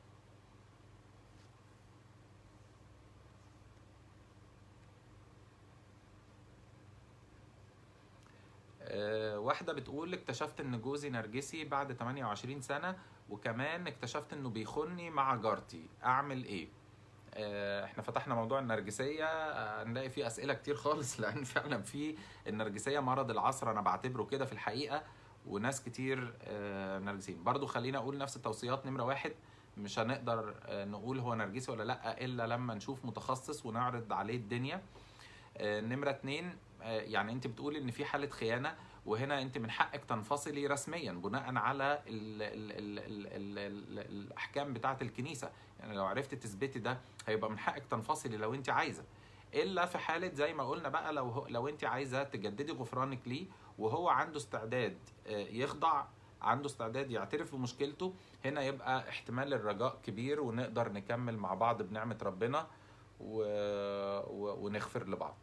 آه، واحدة بتقول اكتشفت ان جوزي نرجسي بعد 28 سنة وكمان اكتشفت انه بيخوني مع جارتي اعمل ايه آه، احنا فتحنا موضوع النرجسية آه، هنلاقي فيه اسئلة كتير خالص لان فعلا في النرجسية مرض العصر انا بعتبره كده في الحقيقة وناس كتير آه، نرجسيين برضو خلينا اقول نفس التوصيات نمرة واحد مش هنقدر آه، نقول هو نرجسي ولا لا الا لما نشوف متخصص ونعرض عليه الدنيا آه، نمرة اتنين آه، يعني انت بتقولي ان في حالة خيانة وهنا انت من حقك تنفصلي رسميا بناء على ال ال ال ال ال ال الاحكام بتاعة الكنيسة يعني لو عرفت تثبتي ده هيبقى من حقك تنفصلي لو انت عايزة الا في حالة زي ما قلنا بقى لو هو لو انت عايزة تجددي غفرانك ليه وهو عنده استعداد آه، يخضع عنده استعداد يعترف بمشكلته هنا يبقى احتمال الرجاء كبير ونقدر نكمل مع بعض بنعمة ربنا و... و... ونغفر لبعض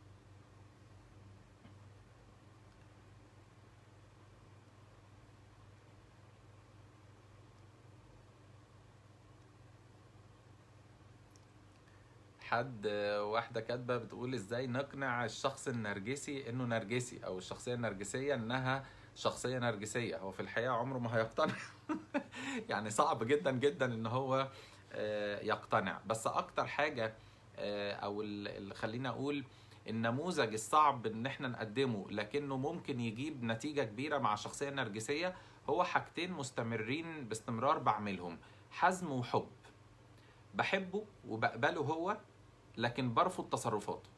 حد واحدة كاتبة بتقول ازاي نقنع الشخص النرجسي انه نرجسي او الشخصية النرجسية انها شخصية نرجسية هو في الحقيقة عمره ما هيقتنع يعني صعب جدا جدا ان هو آه، يقتنع بس اكتر حاجة آه، او ال- ال- خلينا اقول النموذج الصعب ان احنا نقدمه لكنه ممكن يجيب نتيجة كبيرة مع الشخصية النرجسية هو حاجتين مستمرين باستمرار بعملهم حزم وحب بحبه وبقبله هو لكن برفض تصرفاته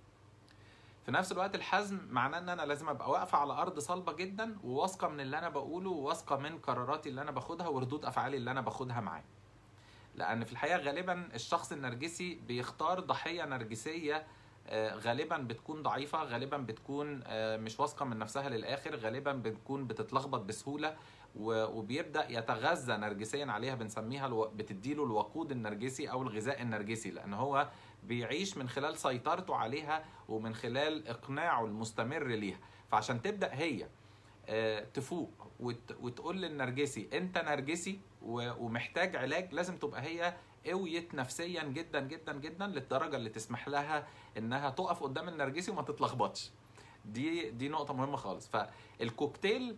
في نفس الوقت الحزم معناه ان انا لازم ابقى واقفه على ارض صلبه جدا وواثقه من اللي انا بقوله وواثقه من قراراتي اللي انا باخدها وردود افعالي اللي انا باخدها معاه لان في الحقيقه غالبا الشخص النرجسي بيختار ضحيه نرجسيه آه، غالبا بتكون ضعيفه غالبا بتكون آه، مش واثقه من نفسها للاخر غالبا بتكون بتتلخبط بسهوله و- وبيبدا يتغذى نرجسيا عليها بنسميها الو... بتديله الوقود النرجسي او الغذاء النرجسي لان هو بيعيش من خلال سيطرته عليها ومن خلال اقناعه المستمر ليها فعشان تبدا هي آه، تفوق وت... وتقول للنرجسي انت نرجسي و... ومحتاج علاج لازم تبقى هي قويت نفسيا جدا جدا جدا للدرجه اللي تسمح لها انها تقف قدام النرجسي وما تتلخبطش دي دي نقطه مهمه خالص فالكوكتيل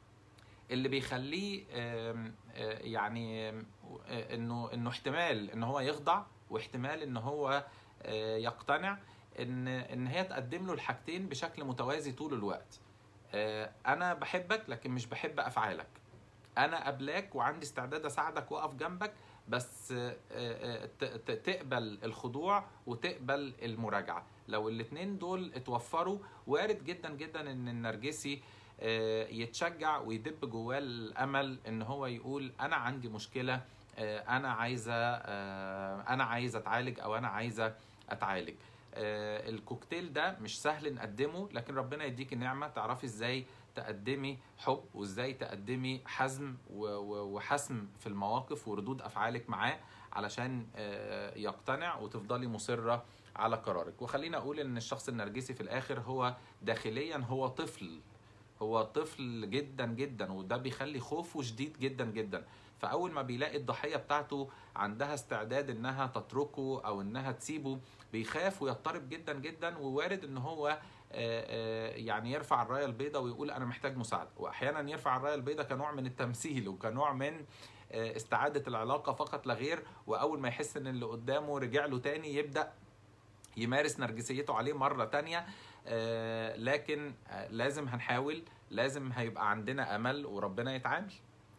اللي بيخليه آم، آه، يعني آم، آه، انه انه احتمال ان هو يخضع واحتمال ان هو آه، يقتنع ان ان هي تقدم له الحاجتين بشكل متوازي طول الوقت آه، انا بحبك لكن مش بحب افعالك انا قبلاك وعندي استعداد اساعدك واقف جنبك بس آه، آه، ت- ت- تقبل الخضوع وتقبل المراجعه لو الاتنين دول اتوفروا وارد جدا جدا ان النرجسي آه، يتشجع ويدب جواه الامل ان هو يقول انا عندي مشكله آه، انا عايزه آه، انا عايزه اتعالج او انا عايزه اتعالج آه، الكوكتيل ده مش سهل نقدمه لكن ربنا يديك النعمه تعرفي ازاي تقدمي حب وازاي تقدمي حزم و- و- وحسم في المواقف وردود افعالك معاه علشان آه، يقتنع وتفضلي مصره على قرارك وخلينا اقول ان الشخص النرجسي في الاخر هو داخليا هو طفل هو طفل جدا جدا وده بيخلي خوفه شديد جدا جدا فاول ما بيلاقي الضحيه بتاعته عندها استعداد انها تتركه او انها تسيبه بيخاف ويضطرب جدا جدا ووارد ان هو آه، آه، يعني يرفع الرايه البيضاء ويقول انا محتاج مساعده واحيانا يرفع الرايه البيضاء كنوع من التمثيل وكنوع من آه، استعاده العلاقه فقط لا غير واول ما يحس ان اللي قدامه رجع له تاني يبدا يمارس نرجسيته عليه مرة تانية آه، لكن آه، لازم هنحاول لازم هيبقى عندنا أمل وربنا يتعامل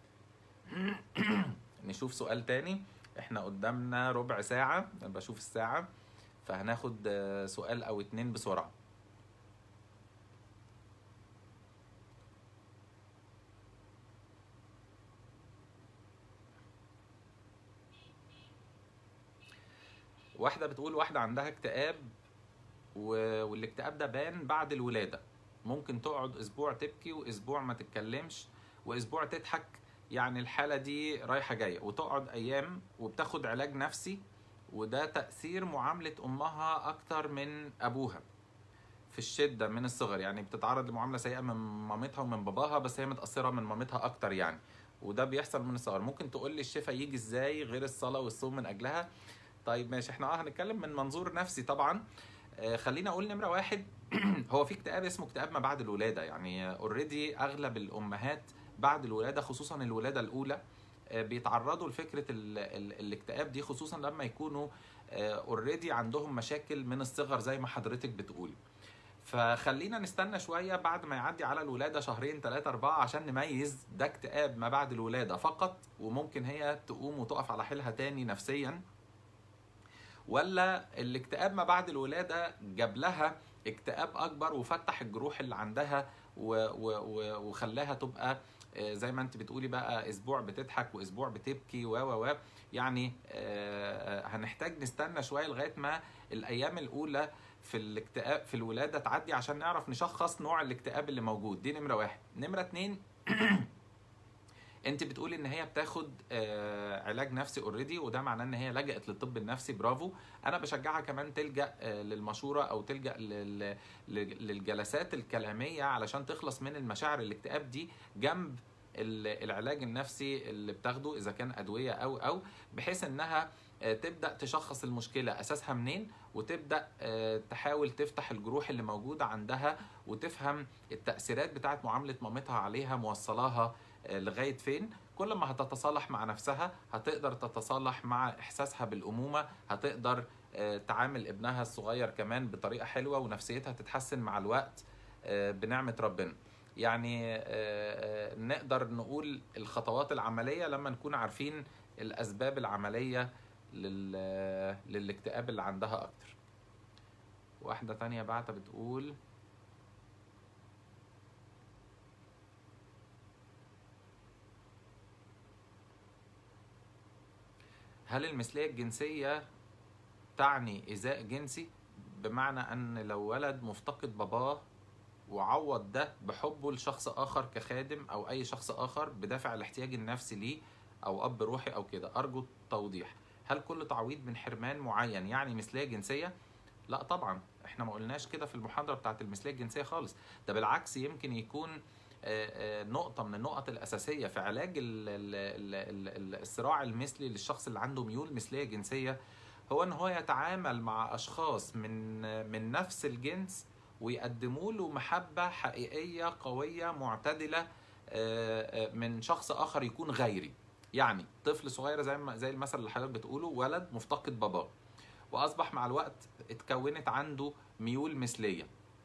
نشوف سؤال تاني احنا قدامنا ربع ساعة بشوف الساعة فهناخد آه، سؤال أو اتنين بسرعة واحدة بتقول واحدة عندها اكتئاب و- والاكتئاب ده بان بعد الولادة ممكن تقعد اسبوع تبكي واسبوع ما تتكلمش واسبوع تضحك يعني الحالة دي رايحة جاية وتقعد ايام وبتاخد علاج نفسي وده تأثير معاملة امها اكتر من ابوها في الشدة من الصغر يعني بتتعرض لمعاملة سيئة من مامتها ومن باباها بس هي متأثرة من مامتها اكتر يعني وده بيحصل من الصغر ممكن تقول لي الشفاء يجي ازاي غير الصلاة والصوم من اجلها طيب ماشي احنا اه هنتكلم من منظور نفسي طبعا آه، خلينا اقول نمره واحد هو في اكتئاب اسمه اكتئاب ما بعد الولاده يعني اوريدي اغلب الامهات بعد الولاده خصوصا الولاده الاولى آه، بيتعرضوا لفكره ال ال الاكتئاب دي خصوصا لما يكونوا اوريدي عندهم مشاكل من الصغر زي ما حضرتك بتقولي فخلينا نستنى شويه بعد ما يعدي على الولاده شهرين ثلاثه اربعه عشان نميز ده اكتئاب ما بعد الولاده فقط وممكن هي تقوم وتقف على حيلها تاني نفسيا ولا الاكتئاب ما بعد الولاده جاب لها اكتئاب اكبر وفتح الجروح اللي عندها و و و وخلاها تبقى آه، زي ما انت بتقولي بقى اسبوع بتضحك واسبوع بتبكي و و و يعني آه، آه، هنحتاج نستنى شويه لغايه ما الايام الاولى في الاكتئاب في الولاده تعدي عشان نعرف نشخص نوع الاكتئاب اللي موجود دي نمره واحد نمره اتنين انت بتقولي ان هي بتاخد آه، علاج نفسي اوريدي وده معناه ان هي لجأت للطب النفسي برافو انا بشجعها كمان تلجأ آه، للمشوره او تلجأ لل- لل- للجلسات الكلاميه علشان تخلص من المشاعر الاكتئاب دي جنب ال- العلاج النفسي اللي بتاخده اذا كان ادويه او او بحيث انها آه، تبدا تشخص المشكله اساسها منين وتبدا آه، تحاول تفتح الجروح اللي موجوده عندها وتفهم التاثيرات بتاعت معامله مامتها عليها موصلاها آه، لغايه فين كل ما هتتصالح مع نفسها هتقدر تتصالح مع احساسها بالامومه هتقدر آه، تعامل ابنها الصغير كمان بطريقه حلوه ونفسيتها تتحسن مع الوقت آه، بنعمه ربنا يعني آه، آه، نقدر نقول الخطوات العمليه لما نكون عارفين الاسباب العمليه لل... للاكتئاب اللي عندها اكتر واحده تانية بعتها بتقول هل المثلية الجنسية تعني إيذاء جنسي بمعنى أن لو ولد مفتقد باباه وعوض ده بحبه لشخص آخر كخادم أو أي شخص آخر بدافع الاحتياج النفسي ليه أو أب روحي أو كده أرجو التوضيح هل كل تعويض من حرمان معين يعني مثلية جنسية؟ لا طبعا احنا ما قلناش كده في المحاضرة بتاعت المثلية الجنسية خالص ده بالعكس يمكن يكون آه، آه، نقطة من النقط الأساسية في علاج ال- ال- ال- ال- الصراع المثلي للشخص اللي عنده ميول مثلية جنسية هو إن هو يتعامل مع أشخاص من من نفس الجنس ويقدموا له محبة حقيقية قوية معتدلة آه، آه، من شخص آخر يكون غيري يعني طفل صغير زي ما زي المثل اللي حضرتك بتقوله ولد مفتقد باباه وأصبح مع الوقت اتكونت عنده ميول مثلية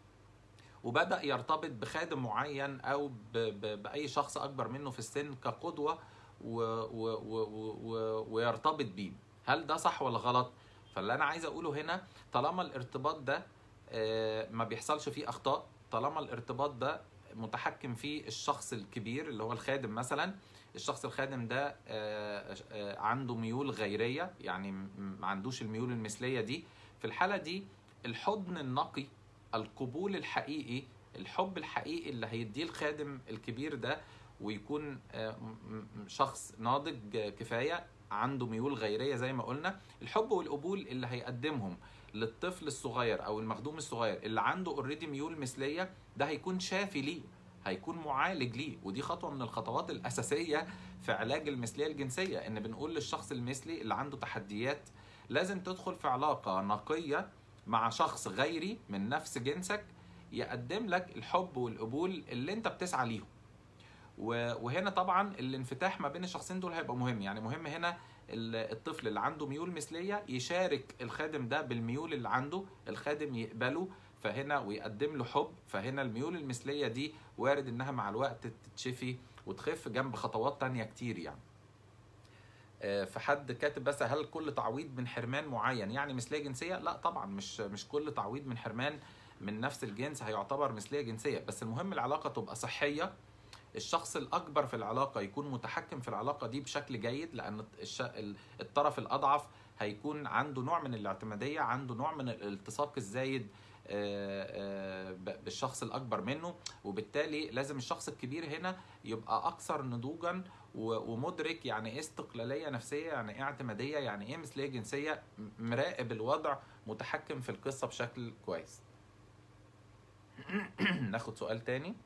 وبدا يرتبط بخادم معين او ب... ب... باي شخص اكبر منه في السن كقدوه و... و... و... و... ويرتبط بيه هل ده صح ولا غلط فاللي انا عايز اقوله هنا طالما الارتباط ده آه، ما بيحصلش فيه اخطاء طالما الارتباط ده متحكم فيه الشخص الكبير اللي هو الخادم مثلا الشخص الخادم ده آه، آه، عنده ميول غيريه يعني م- ما عندوش الميول المثليه دي في الحاله دي الحضن النقي القبول الحقيقي الحب الحقيقي اللي هيديه الخادم الكبير ده ويكون آه، م- م- شخص ناضج آه، كفايه عنده ميول غيريه زي ما قلنا الحب والقبول اللي هيقدمهم للطفل الصغير او المخدوم الصغير اللي عنده اوريدي ميول مثليه ده هيكون شافي ليه هيكون معالج ليه ودي خطوه من الخطوات الاساسيه في علاج المثليه الجنسيه ان بنقول للشخص المثلي اللي عنده تحديات لازم تدخل في علاقه نقيه مع شخص غيري من نفس جنسك يقدم لك الحب والقبول اللي انت بتسعى ليهم و- وهنا طبعا الانفتاح ما بين الشخصين دول هيبقى مهم يعني مهم هنا ال- الطفل اللي عنده ميول مثليه يشارك الخادم ده بالميول اللي عنده الخادم يقبله فهنا ويقدم له حب فهنا الميول المثليه دي وارد انها مع الوقت تتشفي وتخف جنب خطوات تانية كتير يعني آه، فحد كاتب بس هل كل تعويض من حرمان معين يعني مثليه جنسيه لا طبعا مش مش كل تعويض من حرمان من نفس الجنس هيعتبر مثليه جنسيه بس المهم العلاقه تبقى صحيه الشخص الاكبر في العلاقه يكون متحكم في العلاقه دي بشكل جيد لان الش... ال- الطرف الاضعف هيكون عنده نوع من الاعتماديه عنده نوع من الالتصاق الزايد آه، آه، ب- بالشخص الاكبر منه وبالتالي لازم الشخص الكبير هنا يبقى اكثر نضوجا و- ومدرك يعني ايه استقلاليه نفسيه يعني ايه اعتماديه يعني ايه مثليه جنسيه م- مراقب الوضع متحكم في القصه بشكل كويس ناخد سؤال تاني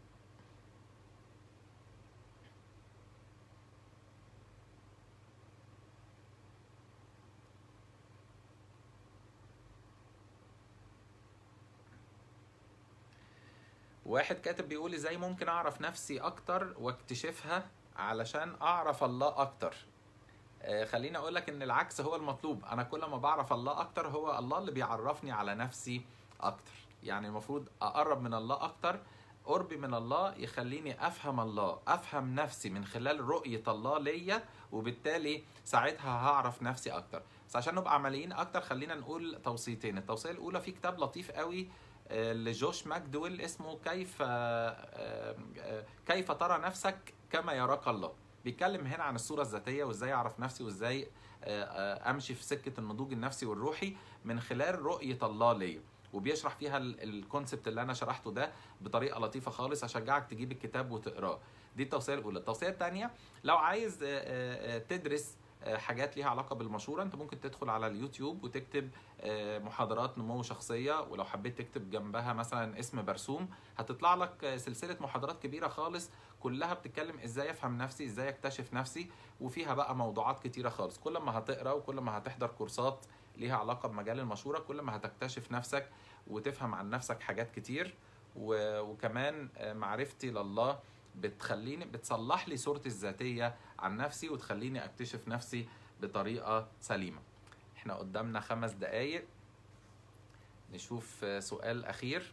واحد كاتب بيقول ازاي ممكن اعرف نفسي اكتر واكتشفها علشان اعرف الله اكتر آه، خليني اقول لك ان العكس هو المطلوب انا كل ما بعرف الله اكتر هو الله اللي بيعرفني على نفسي اكتر يعني المفروض اقرب من الله اكتر قربي من الله يخليني افهم الله افهم نفسي من خلال رؤية الله ليا وبالتالي ساعتها هعرف نفسي اكتر بس عشان نبقى عمليين اكتر خلينا نقول توصيتين التوصية الاولى في كتاب لطيف قوي آه، لجوش ماكدويل اسمه كيف آه، آه، كيف ترى نفسك كما يراك الله بيتكلم هنا عن الصورة الذاتية وازاي اعرف نفسي وازاي آه، آه، امشي في سكة النضوج النفسي والروحي من خلال رؤية الله ليا وبيشرح فيها الكونسبت اللي انا شرحته ده بطريقه لطيفه خالص اشجعك تجيب الكتاب وتقراه دي التوصيه الاولى التوصيه الثانيه لو عايز آه، آه، آه، تدرس آه، حاجات ليها علاقه بالمشوره انت ممكن تدخل على اليوتيوب وتكتب آه، محاضرات نمو شخصيه ولو حبيت تكتب جنبها مثلا اسم برسوم هتطلع لك آه، سلسله محاضرات كبيره خالص كلها بتتكلم ازاي افهم نفسي ازاي اكتشف نفسي وفيها بقى موضوعات كتيره خالص كل ما هتقرا وكل ما هتحضر كورسات ليها علاقه بمجال المشوره كل ما هتكتشف نفسك وتفهم عن نفسك حاجات كتير و- وكمان آه، معرفتي لله بتخليني بتصلح لي صورتي الذاتيه عن نفسي وتخليني اكتشف نفسي بطريقه سليمه احنا قدامنا خمس دقايق نشوف آه، سؤال اخير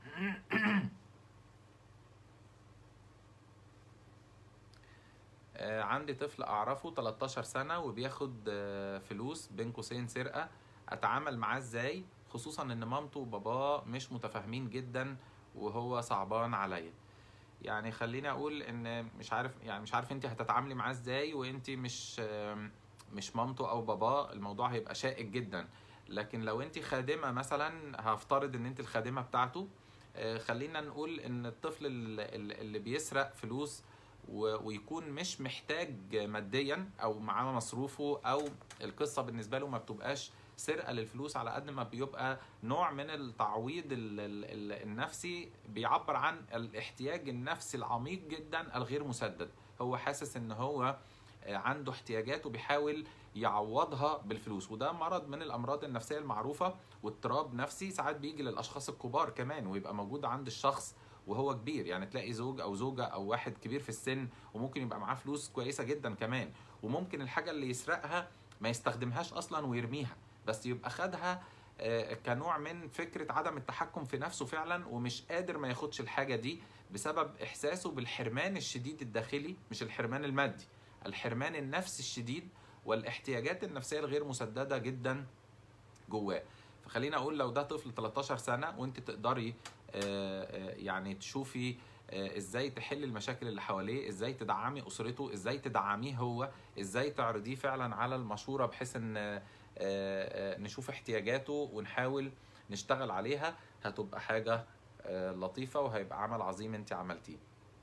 آه، عندي طفل اعرفه 13 سنه وبياخد آه، فلوس بين قوسين سرقه اتعامل معاه ازاي خصوصا ان مامته وباباه مش متفاهمين جدا وهو صعبان عليا يعني خليني اقول ان مش عارف يعني مش عارف انت هتتعاملي معاه ازاي وانت مش آم، مش مامته او باباه الموضوع هيبقى شائك جدا لكن لو انت خادمه مثلا هفترض ان انت الخادمه بتاعته آه، خلينا نقول ان الطفل ال- ال- اللي بيسرق فلوس و- ويكون مش محتاج ماديا او معاه مصروفه او القصه بالنسبه له ما بتبقاش سرقه للفلوس على قد ما بيبقى نوع من التعويض ال- ال- ال- النفسي بيعبر عن الاحتياج النفسي العميق جدا الغير مسدد هو حاسس ان هو آه، عنده احتياجات وبيحاول يعوضها بالفلوس وده مرض من الامراض النفسيه المعروفه واضطراب نفسي ساعات بيجي للاشخاص الكبار كمان ويبقى موجود عند الشخص وهو كبير يعني تلاقي زوج او زوجه او واحد كبير في السن وممكن يبقى معاه فلوس كويسه جدا كمان وممكن الحاجه اللي يسرقها ما يستخدمهاش اصلا ويرميها بس يبقى خدها آه، كنوع من فكره عدم التحكم في نفسه فعلا ومش قادر ما ياخدش الحاجه دي بسبب احساسه بالحرمان الشديد الداخلي مش الحرمان المادي الحرمان النفسي الشديد والاحتياجات النفسيه الغير مسدده جدا جواه فخلينا اقول لو ده طفل 13 سنه وانت تقدري آه، آه، يعني تشوفي آه، ازاي تحل المشاكل اللي حواليه ازاي تدعمي اسرته ازاي تدعميه هو ازاي تعرضيه فعلا على المشوره بحيث ان آه، آه، نشوف احتياجاته ونحاول نشتغل عليها هتبقى حاجه آه، لطيفه وهيبقى عمل عظيم انت عملتيه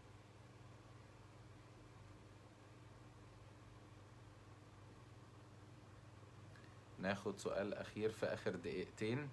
ناخد سؤال اخير في اخر دقيقتين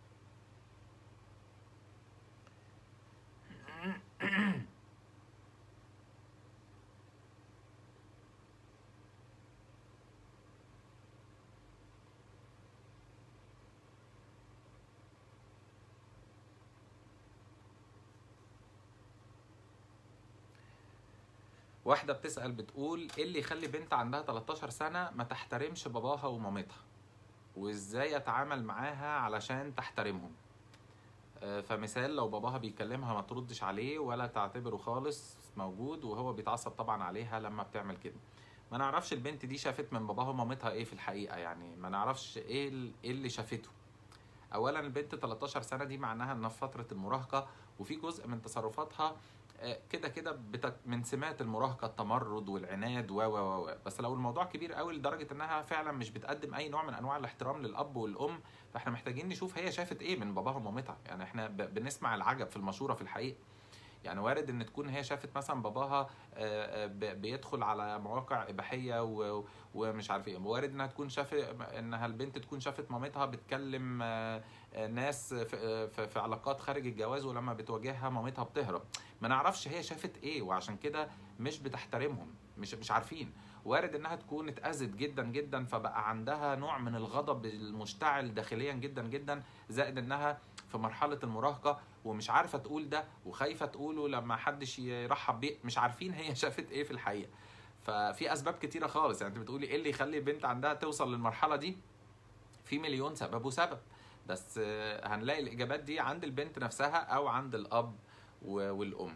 واحدة بتسأل بتقول ايه اللي يخلي بنت عندها 13 سنة ما تحترمش باباها ومامتها وازاي اتعامل معاها علشان تحترمهم آه، فمثال لو باباها بيكلمها ما تردش عليه ولا تعتبره خالص موجود وهو بيتعصب طبعا عليها لما بتعمل كده ما نعرفش البنت دي شافت من باباها ومامتها ايه في الحقيقة يعني ما نعرفش ايه ال- ايه اللي شافته اولا البنت 13 سنه دي معناها انها في فتره المراهقه وفي جزء من تصرفاتها آه، كده كده بت- من سمات المراهقه التمرد والعناد و و و و. بس لو الموضوع كبير قوي لدرجه انها فعلا مش بتقدم اي نوع من انواع الاحترام للاب والام فاحنا محتاجين نشوف هي شافت ايه من باباها ومامتها يعني احنا ب- بنسمع العجب في المشوره في الحقيقه يعني وارد ان تكون هي شافت مثلا باباها آه، آه، ب- بيدخل على مواقع اباحيه و- ومش عارف ايه وارد انها تكون شافت انها البنت تكون شافت مامتها بتكلم آه، آه، ناس في, آه، في في علاقات خارج الجواز ولما بتواجهها مامتها بتهرب ما نعرفش هي شافت ايه وعشان كده مش بتحترمهم مش مش عارفين وارد انها تكون اتاذت جدا جدا فبقى عندها نوع من الغضب المشتعل داخليا جدا جدا زائد انها في مرحله المراهقه ومش عارفه تقول ده وخايفه تقوله لما حدش يرحب بيه مش عارفين هي شافت ايه في الحقيقه ففي اسباب كتيره خالص يعني انت بتقولي ايه اللي يخلي بنت عندها توصل للمرحله دي في مليون سبب وسبب بس آه، هنلاقي الاجابات دي عند البنت نفسها او عند الاب و- والام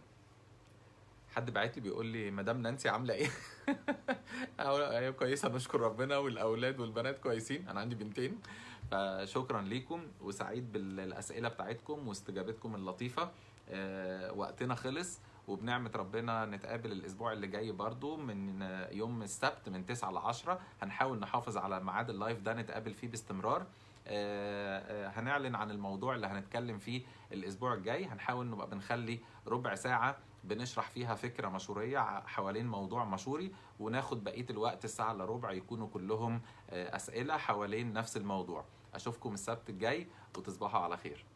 حد بعت لي بيقول لي مدام نانسي عامله ايه أو- هي كويسه نشكر ربنا والاولاد والبنات كويسين انا عندي بنتين فشكرا ليكم وسعيد بالاسئله بتاعتكم واستجابتكم اللطيفه آه، وقتنا خلص وبنعمة ربنا نتقابل الأسبوع اللي جاي برضو من يوم السبت من 9 ل 10 هنحاول نحافظ على ميعاد اللايف ده نتقابل فيه باستمرار آه، آه، هنعلن عن الموضوع اللي هنتكلم فيه الاسبوع الجاي هنحاول نبقى بنخلي ربع ساعه بنشرح فيها فكره مشوريه ع- حوالين موضوع مشوري وناخد بقيه الوقت الساعه الا ربع يكونوا كلهم آه، اسئله حوالين نفس الموضوع اشوفكم السبت الجاي وتصبحوا على خير